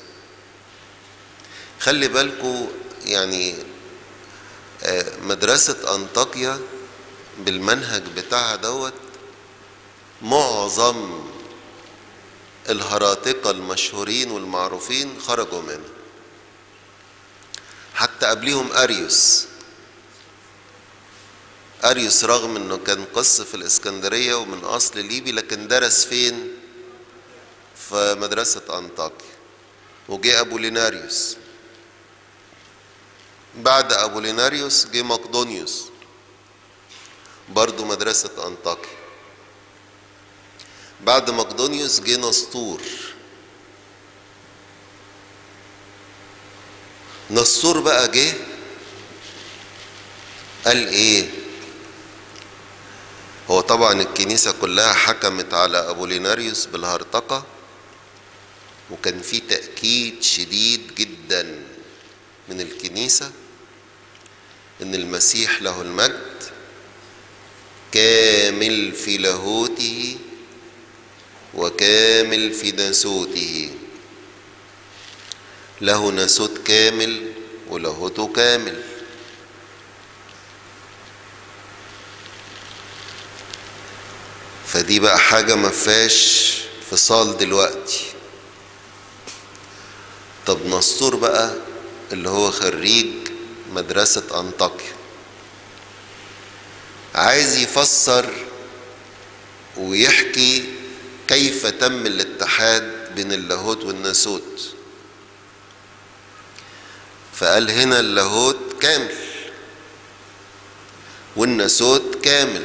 خلي بالكو يعني مدرسة أنطاكيا بالمنهج بتاعها دوت معظم الهراطقة المشهورين والمعروفين خرجوا منه حتى قبليهم أريوس أريوس رغم أنه كان قس في الإسكندرية ومن أصل ليبي لكن درس فين؟ في مدرسة أنطاكيا وجه أبو ليناريوس بعد أبو ليناريوس جه مقدونيوس برضو مدرسة أنطاكيا بعد مقدونيوس جه نسطور نسطور بقى جه قال ايه هو طبعا الكنيسة كلها حكمت على أبوليناريوس بالهرطقة وكان في تأكيد شديد جدا من الكنيسة إن المسيح له المجد كامل في لاهوته وكامل في ناسوته له ناسوت كامل ولاهوته كامل فدي بقى حاجة ما فيهاش فصال دلوقتي طب نسطور بقى اللي هو خريج مدرسة أنطاكيا عايز يفسر ويحكي كيف تم الاتحاد بين اللاهوت والناسوت فقال هنا اللاهوت كامل والناسوت كامل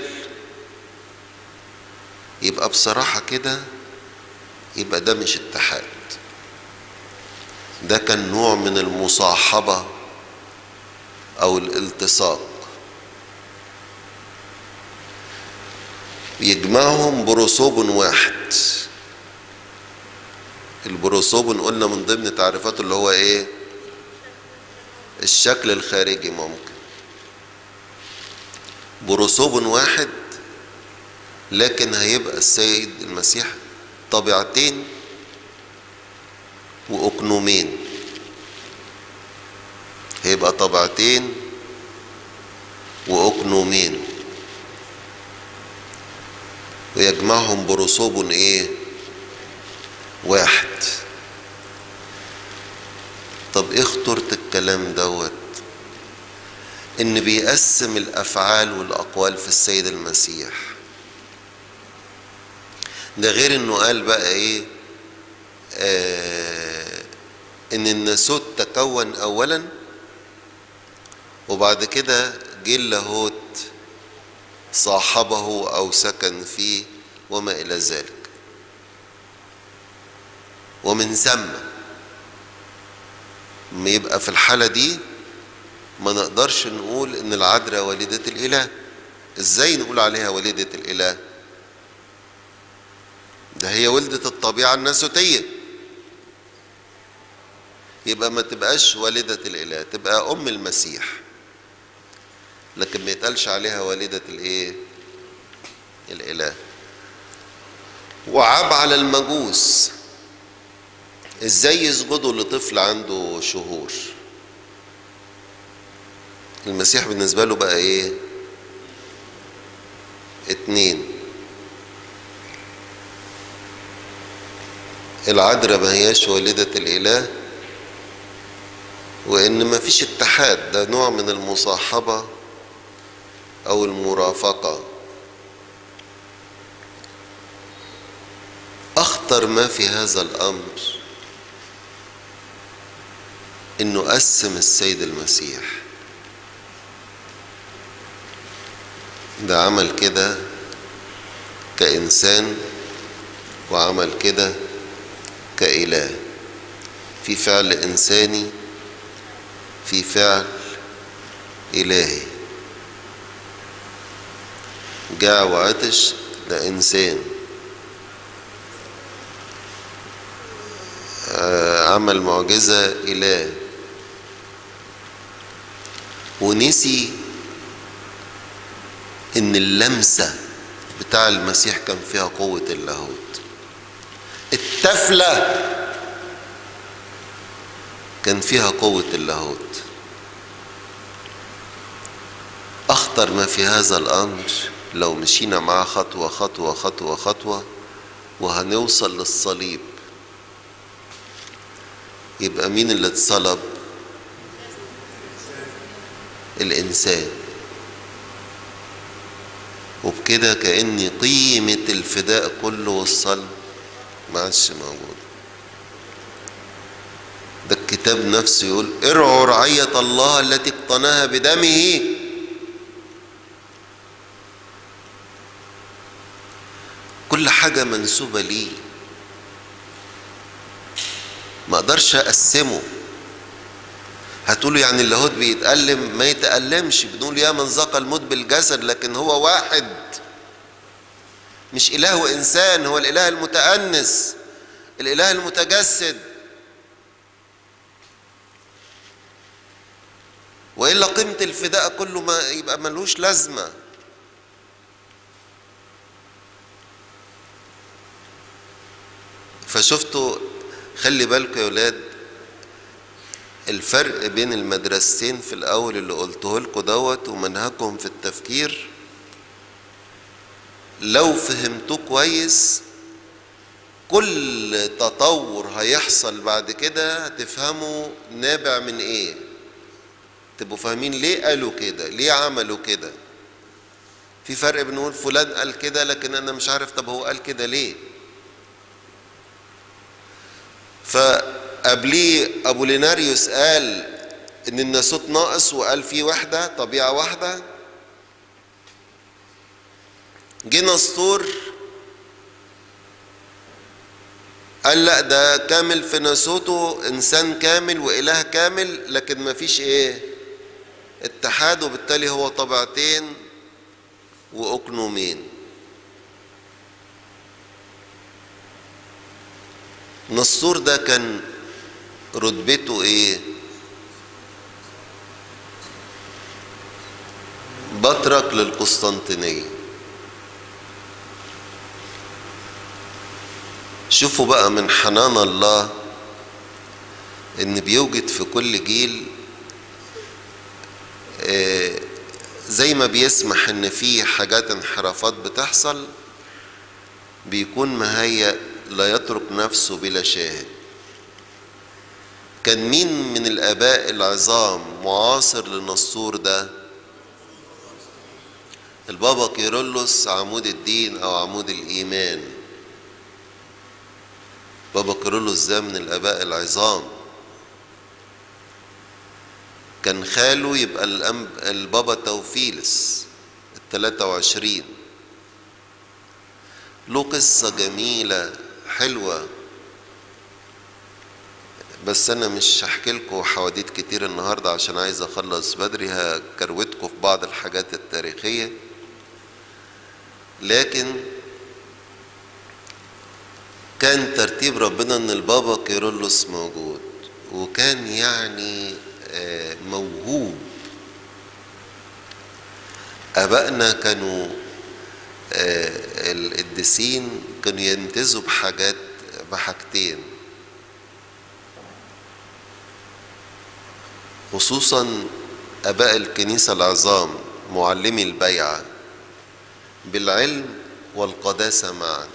يبقى بصراحة كده يبقى ده مش اتحاد ده كان نوع من المصاحبة أو الالتصاق يجمعهم بروسوب واحد البروسوب قلنا من ضمن تعريفاته اللي هو ايه الشكل الخارجي ممكن بروسوب واحد لكن هيبقى السيد المسيح طبيعتين وأكنومين هيبقى طبيعتين وأكنومين ويجمعهم برسوب ايه واحد طب ايه خطورة الكلام دوت ان بيقسم الافعال والاقوال في السيد المسيح ده غير انه قال بقى ايه آه ان الناسوت تكون اولا وبعد كده جه اللاهوت صاحبه او سكن فيه وما الى ذلك ومن ثم ما يبقى في الحالة دي ما نقدرش نقول ان العذراء والدة الاله ازاي نقول عليها والدة الاله ده هي ولدة الطبيعة الناسوتية يبقى ما تبقاش والدة الإله تبقى أم المسيح لكن ما يتقالش عليها والدة الإيه الإله وعاب على المجوس ازاي يسجدوا لطفل عنده شهور المسيح بالنسبة له بقى ايه اتنين العذراء ما هياش والدة الإله وإن ما فيش اتحاد ده نوع من المصاحبة أو المرافقة أخطر ما في هذا الأمر إنه قسم السيد المسيح ده عمل كده كإنسان وعمل كده كإله في فعل إنساني في فعل إلهي جاع وعطش ده إنسان عمل معجزة إله ونسي إن اللمسة بتاع المسيح كان فيها قوة اللاهوت التفلة كان فيها قوة اللاهوت أخطر ما في هذا الأمر لو مشينا معاه خطوة خطوة خطوة خطوة وهنوصل للصليب يبقى مين اللي اتصلب الإنسان وبكده كأن قيمة الفداء كله والصلب ما عادش موجود ده الكتاب نفسه يقول ارعوا رعية الله التي اقتناها بدمه كل حاجة منسوبة ليه ما اقدرش اقسمه هتقولوا يعني اللاهوت بيتألم ما يتألمش بنقول يا من ذاق الموت بالجسد لكن هو واحد مش إله وإنسان هو الإله المتأنس الإله المتجسد وإلا قيمة الفداء كله ما يبقى ملوش لازمة فشفتوا خلي بالكم يا ولاد الفرق بين المدرستين في الأول اللي قلته لكم دوت ومنهجهم في التفكير لو فهمتوه كويس كل تطور هيحصل بعد كده هتفهموا نابع من ايه تبقوا فاهمين ليه قالوا كده ليه عملوا كده في فرق بنقول فلان قال كده لكن انا مش عارف طب هو قال كده ليه فقبليه ابو ليناريوس قال ان الناسوت ناقص وقال في وحده طبيعه واحده جه نسطور قال لا ده كامل في ناسوته انسان كامل واله كامل لكن ما فيش ايه اتحاد وبالتالي هو طبيعتين واقنومين نسطور ده كان رتبته ايه بطرك للقسطنطينيه شوفوا بقى من حنان الله ان بيوجد في كل جيل زي ما بيسمح ان في حاجات انحرافات بتحصل بيكون مهيأ لا يترك نفسه بلا شاهد كان مين من الاباء العظام معاصر للنسطور ده البابا كيرلس عمود الدين او عمود الايمان بابا كيرلس ده من الاباء العظام كان خاله يبقى الأنب البابا توفيلس التلاتة وعشرين له قصة جميلة حلوة بس أنا مش هحكي لكم حواديت كتير النهاردة عشان عايز أخلص بدري هكروتكم في بعض الحاجات التاريخية لكن كان ترتيب ربنا ان البابا كيرلس موجود وكان يعني موهوب ابائنا كانوا القديسين كانوا يمتازوا بحاجات بحاجتين خصوصا اباء الكنيسه العظام معلمي البيعه بالعلم والقداسه معا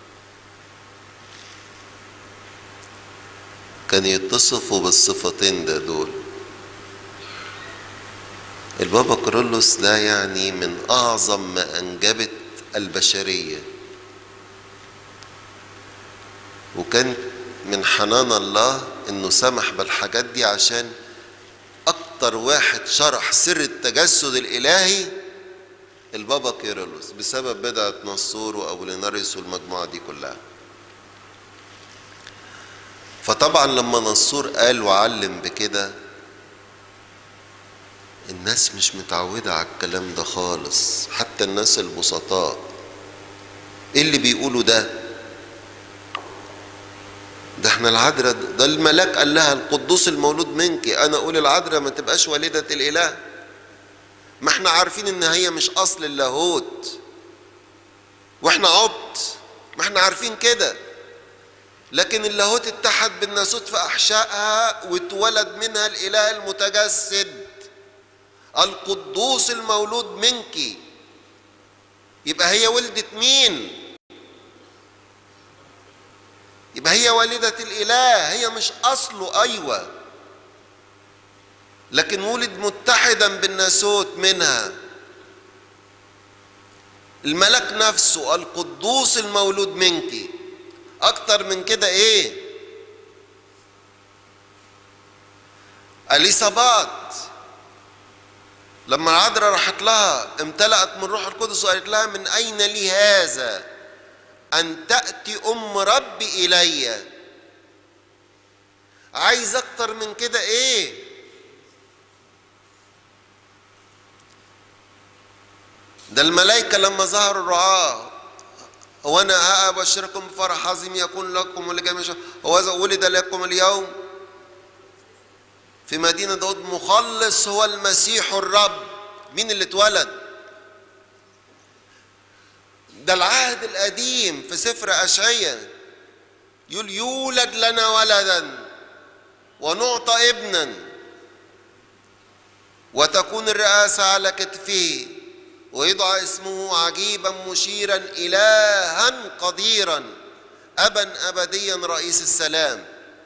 كان يتصفوا بالصفتين ده دول البابا كرولوس ده يعني من اعظم ما انجبت البشريه وكان من حنان الله انه سمح بالحاجات دي عشان اكتر واحد شرح سر التجسد الالهي البابا كيرلس بسبب بدعة نصور وأوليناريوس والمجموعة دي كلها فطبعا لما نصور قال وعلم بكده الناس مش متعودة على الكلام ده خالص حتى الناس البسطاء ايه اللي بيقولوا ده ده احنا العذراء ده الملاك قال لها القدوس المولود منك انا اقول العذراء ما تبقاش والدة الاله ما احنا عارفين ان هي مش اصل اللاهوت واحنا عبط ما احنا عارفين كده لكن اللاهوت اتحد بالناسوت في احشائها واتولد منها الاله المتجسد القدوس المولود منك يبقى هي ولدت مين يبقى هي والدة الإله هي مش أصله أيوة لكن ولد متحدا بالناسوت منها الملك نفسه القدوس المولود منك أكتر من كده إيه أليصابات لما العذراء راحت لها امتلأت من روح القدس وقالت لها من أين لي هذا أن تأتي أم ربي إلي عايز أكتر من كده إيه ده الملائكة لما ظهروا الرعاة هو أنا أبشركم بفرح عظيم يكون لكم ولجميع هو ولد لكم اليوم في مدينة داود مخلص هو المسيح الرب مين اللي اتولد ده العهد القديم في سفر أشعية يقول يولد لنا ولدا ونعطى ابنا وتكون الرئاسة على كتفه ويدعى اسمه عجيبا مشيرا إلها قديرا أبا أبديا رئيس السلام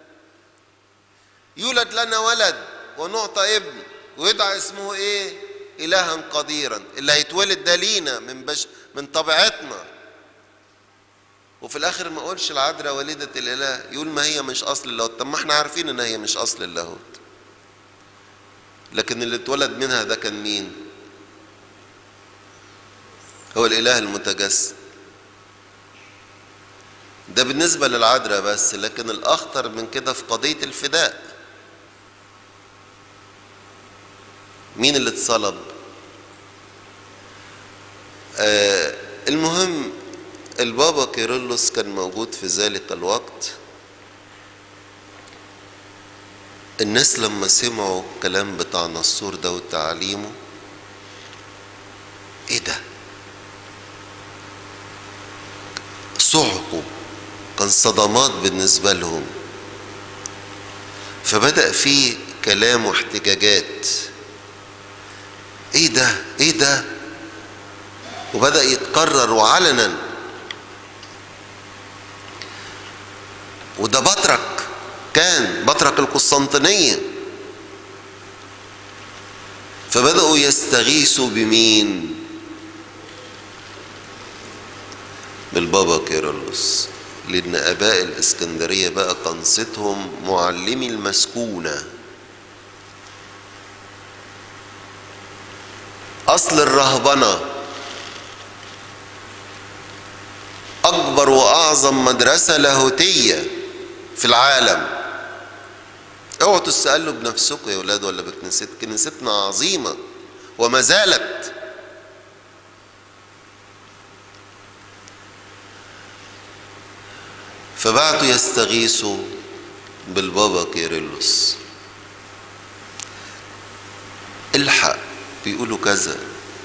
يولد لنا ولد ونعطى ابن ويدعى اسمه ايه إلها قديرا اللي هيتولد ده لينا من بش من طبيعتنا وفي الاخر ما اقولش العذراء والدة الاله يقول ما هي مش اصل اللاهوت طب ما احنا عارفين ان هي مش اصل اللاهوت لكن اللي اتولد منها ده كان مين هو الاله المتجسد ده بالنسبة للعذراء بس لكن الأخطر من كده في قضية الفداء مين اللي اتصلب آه المهم البابا كيرلس كان موجود في ذلك الوقت الناس لما سمعوا الكلام بتاع نصور ده وتعليمه ايه ده صعقوا كان صدمات بالنسبة لهم فبدأ في كلام واحتجاجات ايه ده ايه ده وبدأ يتكرر وعلنا وده بطرك كان بطرك القسطنطينية فبدأوا يستغيثوا بمين بالبابا كيرلس لأن آباء الإسكندرية بقى قنصتهم معلمي المسكونة أصل الرهبنة أكبر وأعظم مدرسة لاهوتية في العالم اوعوا تسألوا بنفسكم يا ولاد ولا بكنيست كنيستنا عظيمة وما زالت فبعتوا يستغيثوا بالبابا كيرلس الحق بيقولوا كذا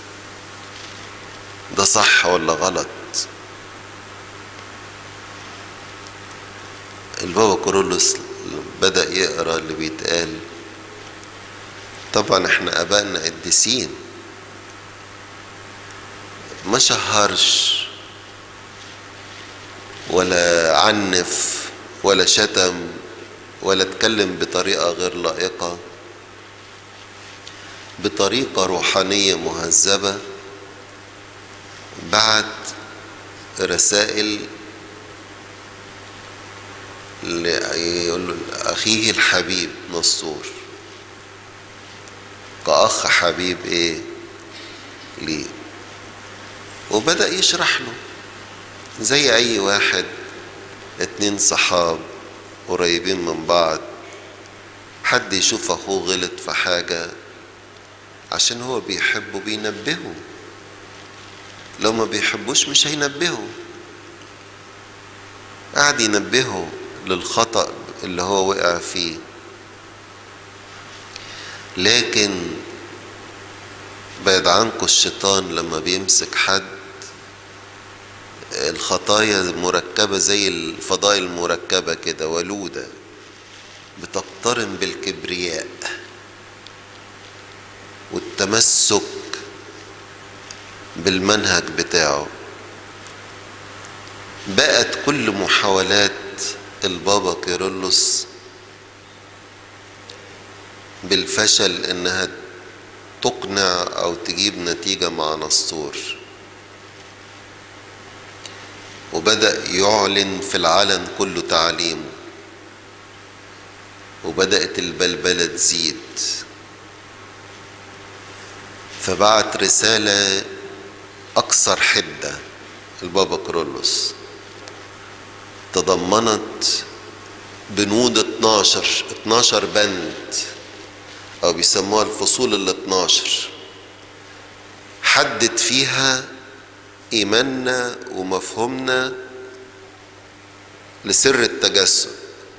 ده صح ولا غلط البابا كيرلس بدأ يقرأ اللي بيتقال طبعا احنا ابائنا قديسين ما شهرش ولا عنف ولا شتم ولا اتكلم بطريقة غير لائقة بطريقة روحانية مهذبة بعت رسائل لأخيه الحبيب نصور كأخ حبيب إيه ليه وبدأ يشرح له زي أي واحد اتنين صحاب قريبين من بعض حد يشوف أخوه غلط في حاجة عشان هو بيحبه بينبهه لو ما بيحبوش مش هينبهه قاعد ينبهه للخطأ اللي هو وقع فيه لكن بعد عنكم الشيطان لما بيمسك حد الخطايا مركبة زي الفضائل المركبة كده ولودة بتقترن بالكبرياء والتمسك بالمنهج بتاعه بقت كل محاولات البابا كيرلس بالفشل انها تقنع او تجيب نتيجة مع نسطور وبدأ يعلن في العلن كله تعليمه وبدأت البلبلة تزيد فبعت رسالة أكثر حدة البابا كرولوس تضمنت بنود 12 12 بند أو بيسموها الفصول ال 12 حدد فيها إيماننا ومفهومنا لسر التجسد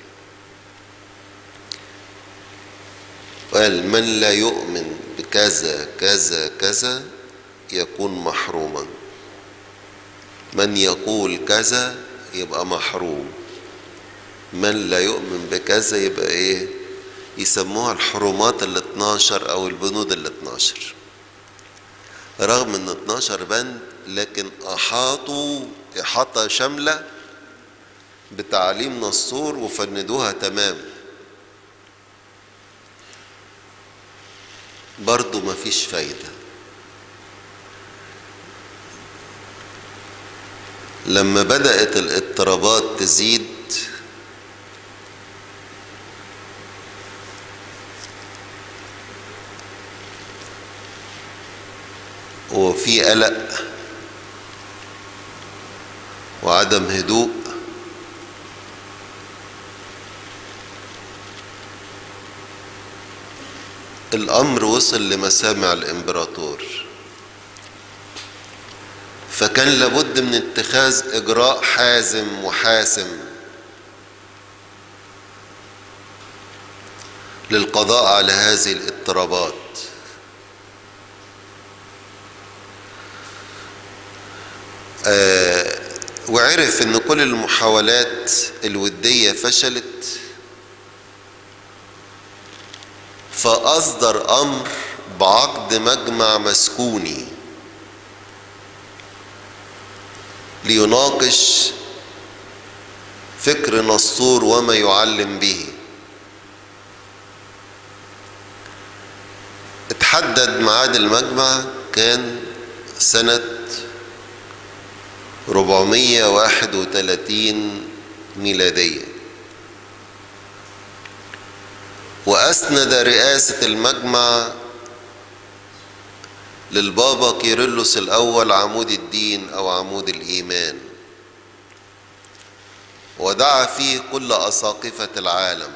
قال من لا يؤمن بكذا كذا كذا يكون محروما من يقول كذا يبقى محروم من لا يؤمن بكذا يبقى ايه يسموها الحرمات ال 12 او البنود ال 12 رغم ان 12 بند لكن احاطوا احاطه شامله بتعليم نصور وفندوها تماما برضو مفيش فايدة لما بدأت الاضطرابات تزيد وفي قلق وعدم هدوء الأمر وصل لمسامع الإمبراطور فكان لابد من اتخاذ إجراء حازم وحاسم للقضاء على هذه الاضطرابات آه وعرف ان كل المحاولات الودية فشلت فأصدر أمر بعقد مجمع مسكوني ليناقش فكر نصور وما يعلم به اتحدد ميعاد المجمع كان سنة 431 ميلادية وأسند رئاسة المجمع للبابا كيرلس الأول عمود الدين أو عمود الإيمان ودعا فيه كل أساقفة العالم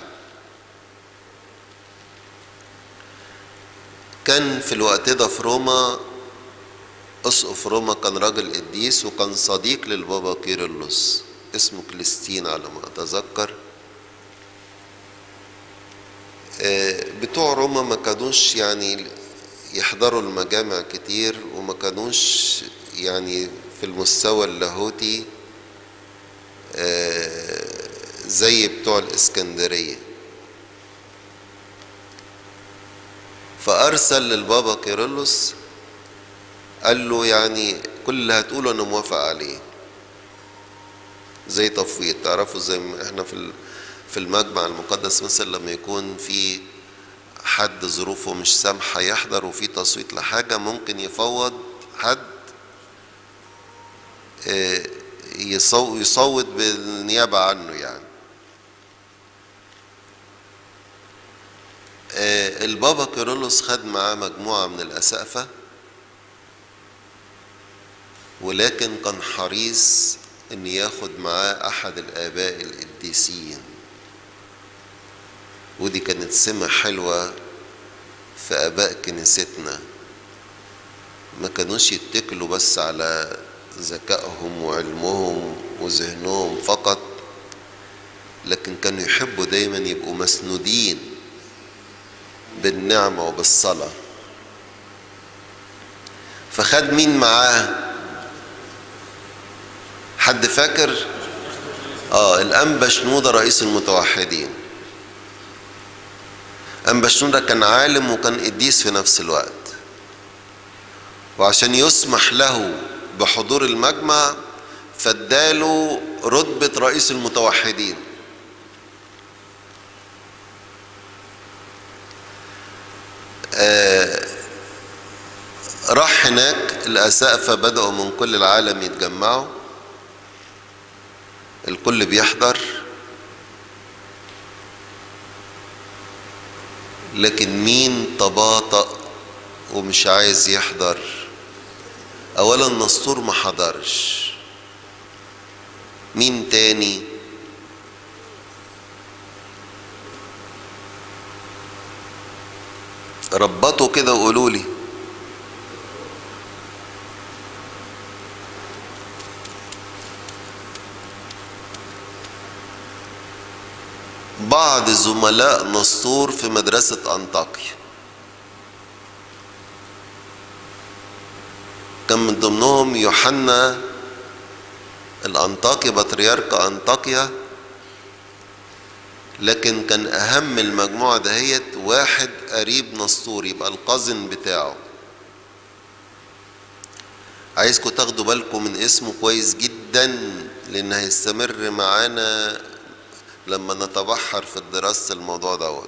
كان في الوقت ده في روما أسقف روما كان راجل قديس وكان صديق للبابا كيرلس اسمه كليستين على ما أتذكر آه، بتوع روما ما كانوش يعني يحضروا المجامع كتير وما كانوش يعني في المستوى اللاهوتي آه، زي بتوع الإسكندرية فأرسل للبابا كيرلس قال له يعني كل اللي هتقوله أنا موافق عليه زي تفويض تعرفوا زي ما احنا في ال- في المجمع المقدس مثلا لما يكون في حد ظروفه مش سامحة يحضر وفي تصويت لحاجة ممكن يفوض حد آه، يصو- يصوت بالنيابة عنه يعني آه، البابا كيرلس خد معاه مجموعة من الأسقفة ولكن كان حريص ان ياخد معاه احد الاباء القديسين ودي كانت سمة حلوة في اباء كنيستنا ما كانوش يتكلوا بس على ذكائهم وعلمهم وذهنهم فقط لكن كانوا يحبوا دايما يبقوا مسنودين بالنعمة وبالصلاة فخد مين معاه حد فاكر اه الانبا شنودة رئيس المتوحدين انبا شنودة كان عالم وكان قديس في نفس الوقت وعشان يسمح له بحضور المجمع فاداله رتبة رئيس المتوحدين آه راح هناك الأسقفة بدأوا من كل العالم يتجمعوا الكل بيحضر لكن مين تباطأ ومش عايز يحضر اولا نسطور ما حضرش مين تاني ربطوا كده وقولوا لي بعض زملاء نسطور في مدرسة أنطاكيا كان من ضمنهم يوحنا الأنطاكي بطريرك أنطاكيا لكن كان أهم المجموعة دهيت واحد قريب نسطور يبقى القزن بتاعه عايزكم تاخدوا بالكم من اسمه كويس جدا لأن هيستمر معانا لما نتبحر في الدراسة الموضوع دوت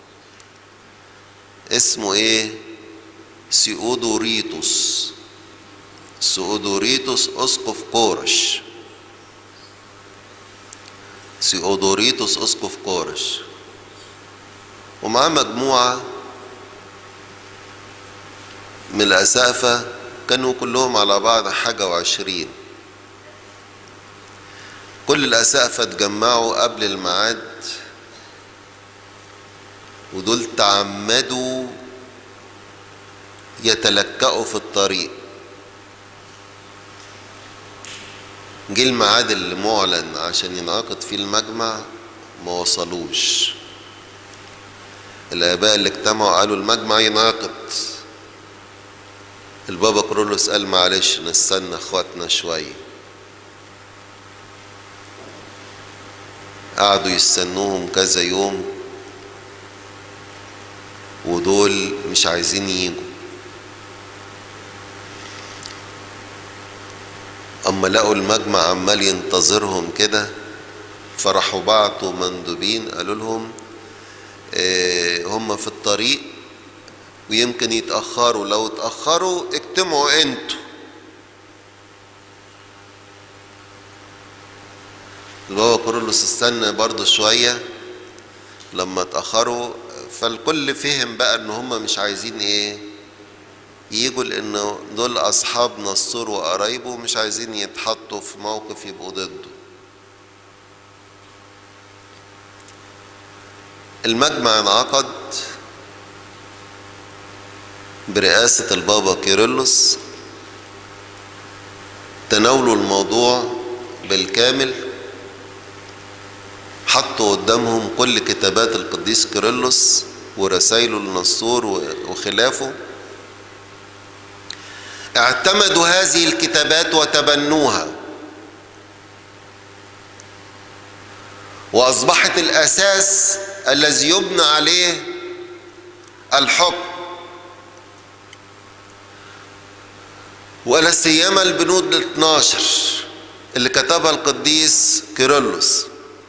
اسمه ايه سيودوريتوس سيودوريتوس اسقف قورش سيودوريتوس اسقف قورش ومعاه مجموعة من الأسافة كانوا كلهم على بعض حاجة وعشرين كل الأسقفة اتجمعوا قبل الميعاد ودول تعمدوا يتلكأوا في الطريق جه الميعاد اللي معلن عشان ينعقد فيه المجمع ما وصلوش الآباء اللي اجتمعوا قالوا المجمع ينعقد البابا كرولوس قال معلش نستنى اخواتنا شويه قعدوا يستنوهم كذا يوم ودول مش عايزين يجوا اما لقوا المجمع عمال ينتظرهم كده فراحوا بعتوا مندوبين قالوا لهم اه هم في الطريق ويمكن يتأخروا لو اتأخروا اجتمعوا انتوا البابا كورولوس استنى برضه شوية لما اتأخروا فالكل فهم بقى ان هم مش عايزين ايه يجوا لان دول اصحاب نصور وقرايبه مش عايزين يتحطوا في موقف يبقوا ضده المجمع انعقد برئاسة البابا كيرلس تناولوا الموضوع بالكامل حطوا قدامهم كل كتابات القديس كيرلس ورسائله للنسطور وخلافه اعتمدوا هذه الكتابات وتبنوها واصبحت الاساس الذي يبنى عليه الحكم ولا سيما البنود ال 12 اللي كتبها القديس كيرلس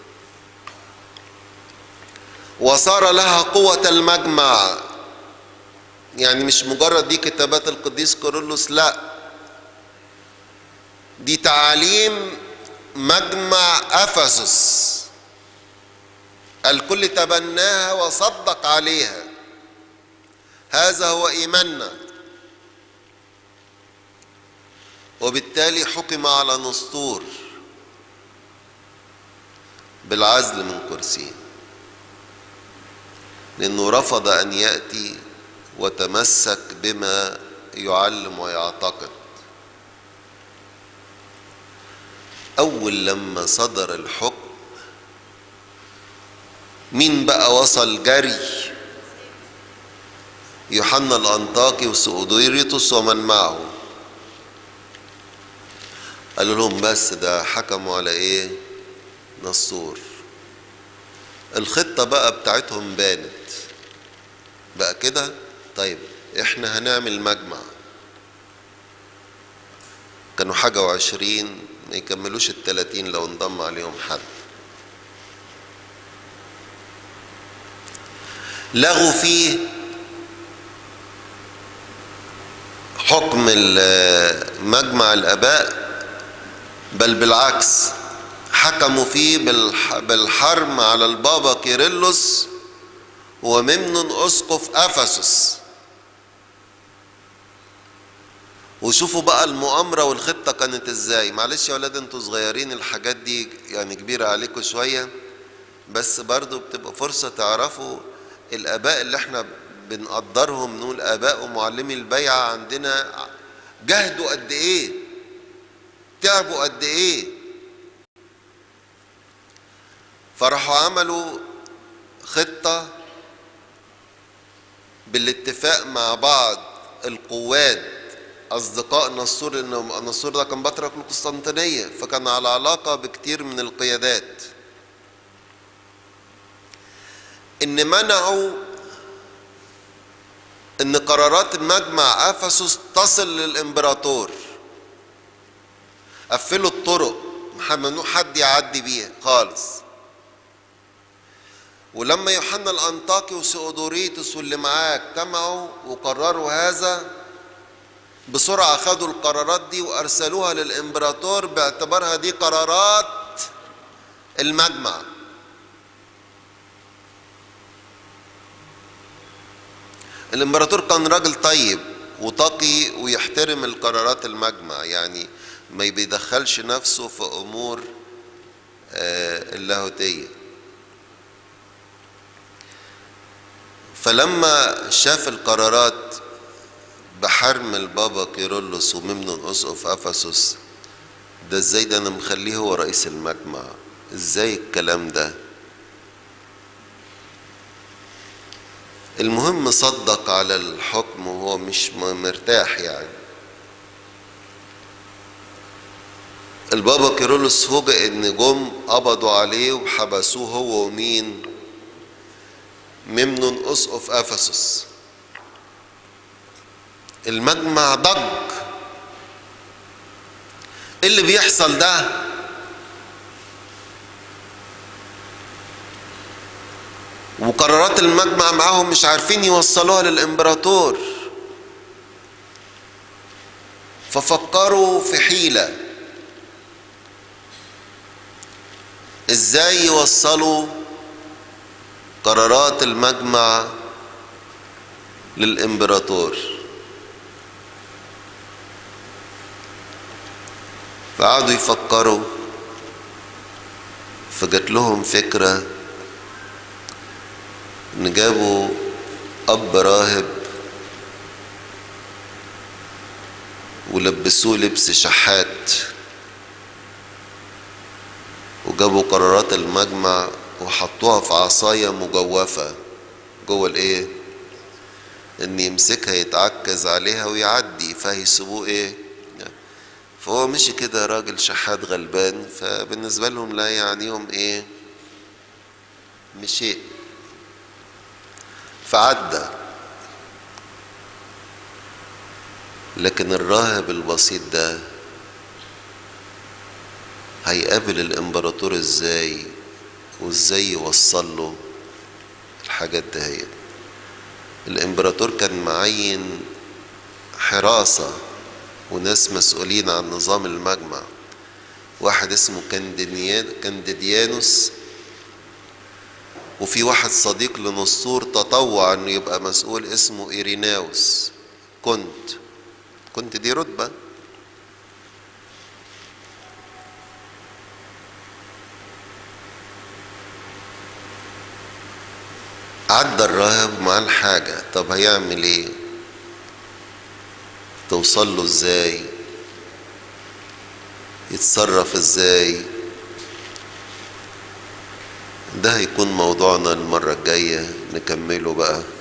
وصار لها قوة المجمع يعني مش مجرد دي كتابات القديس كيرلس لا دي تعاليم مجمع افسس الكل تبناها وصدق عليها هذا هو ايماننا وبالتالي حكم على نسطور بالعزل من كرسيه لانه رفض ان ياتي وتمسك بما يعلم ويعتقد اول لما صدر الحكم مين بقى وصل جري يوحنا الانطاكي وسؤديريتوس ومن معه قالوا لهم بس ده حكموا على ايه نصور الخطة بقى بتاعتهم بانت بقى كده طيب احنا هنعمل مجمع كانوا حاجة وعشرين ما يكملوش التلاتين لو انضم عليهم حد لغوا فيه حكم مجمع الاباء بل بالعكس حكموا فيه بالحرم على البابا كيرلس وممنون اسقف افسس وشوفوا بقى المؤامره والخطه كانت ازاي معلش يا ولاد انتوا صغيرين الحاجات دي يعني كبيره عليكم شويه بس برضو بتبقى فرصه تعرفوا الاباء اللي احنا بنقدرهم نقول اباء ومعلمي البيعه عندنا جهدوا قد ايه تعبوا قد ايه فراحوا عملوا خطة بالاتفاق مع بعض القوات أصدقاء نصور لأن نصور ده كان بطرك القسطنطينية فكان على علاقة بكتير من القيادات إن منعوا إن قرارات مجمع أفسس تصل للإمبراطور قفلوا الطرق ممنوع حد يعدي بيها خالص ولما يوحنا الانطاكي وسيودوريتوس واللي معاه اجتمعوا وقرروا هذا بسرعه خدوا القرارات دي وارسلوها للامبراطور باعتبارها دي قرارات المجمع الامبراطور كان راجل طيب وتقي ويحترم القرارات المجمع يعني ما بيدخلش نفسه في امور اللاهوتيه فلما شاف القرارات بحرم البابا كيرلس وممنون اسقف افسس ده ازاي ده انا مخليه هو رئيس المجمع ازاي الكلام ده المهم صدق على الحكم وهو مش مرتاح يعني البابا كيرلس فوجئ ان جم قبضوا عليه وحبسوه هو ومين ممنون اسقف افسس المجمع ضج ايه اللي بيحصل ده وقرارات المجمع معاهم مش عارفين يوصلوها للامبراطور ففكروا في حيله ازاي يوصلوا قرارات المجمع للامبراطور فقعدوا يفكروا فجت لهم فكرة ان جابوا اب راهب ولبسوه لبس شحات وجابوا قرارات المجمع وحطوها في عصاية مجوفة جوه الايه ان يمسكها يتعكز عليها ويعدي فهيسيبوه ايه فهو مشي كده راجل شحات غلبان فبالنسبة لهم لا يعنيهم ايه مشي فعدى لكن الراهب البسيط ده هيقابل الامبراطور ازاي وازاي يوصل له الحاجات دهيت الامبراطور كان معين حراسة وناس مسؤولين عن نظام المجمع واحد اسمه كنديديانوس وفي واحد صديق لنصور تطوع انه يبقى مسؤول اسمه ايريناوس كنت كنت دي رتبة عدى الراهب مع الحاجة طب هيعمل ايه توصل له ازاي يتصرف ازاي ده هيكون موضوعنا المرة الجاية نكمله بقى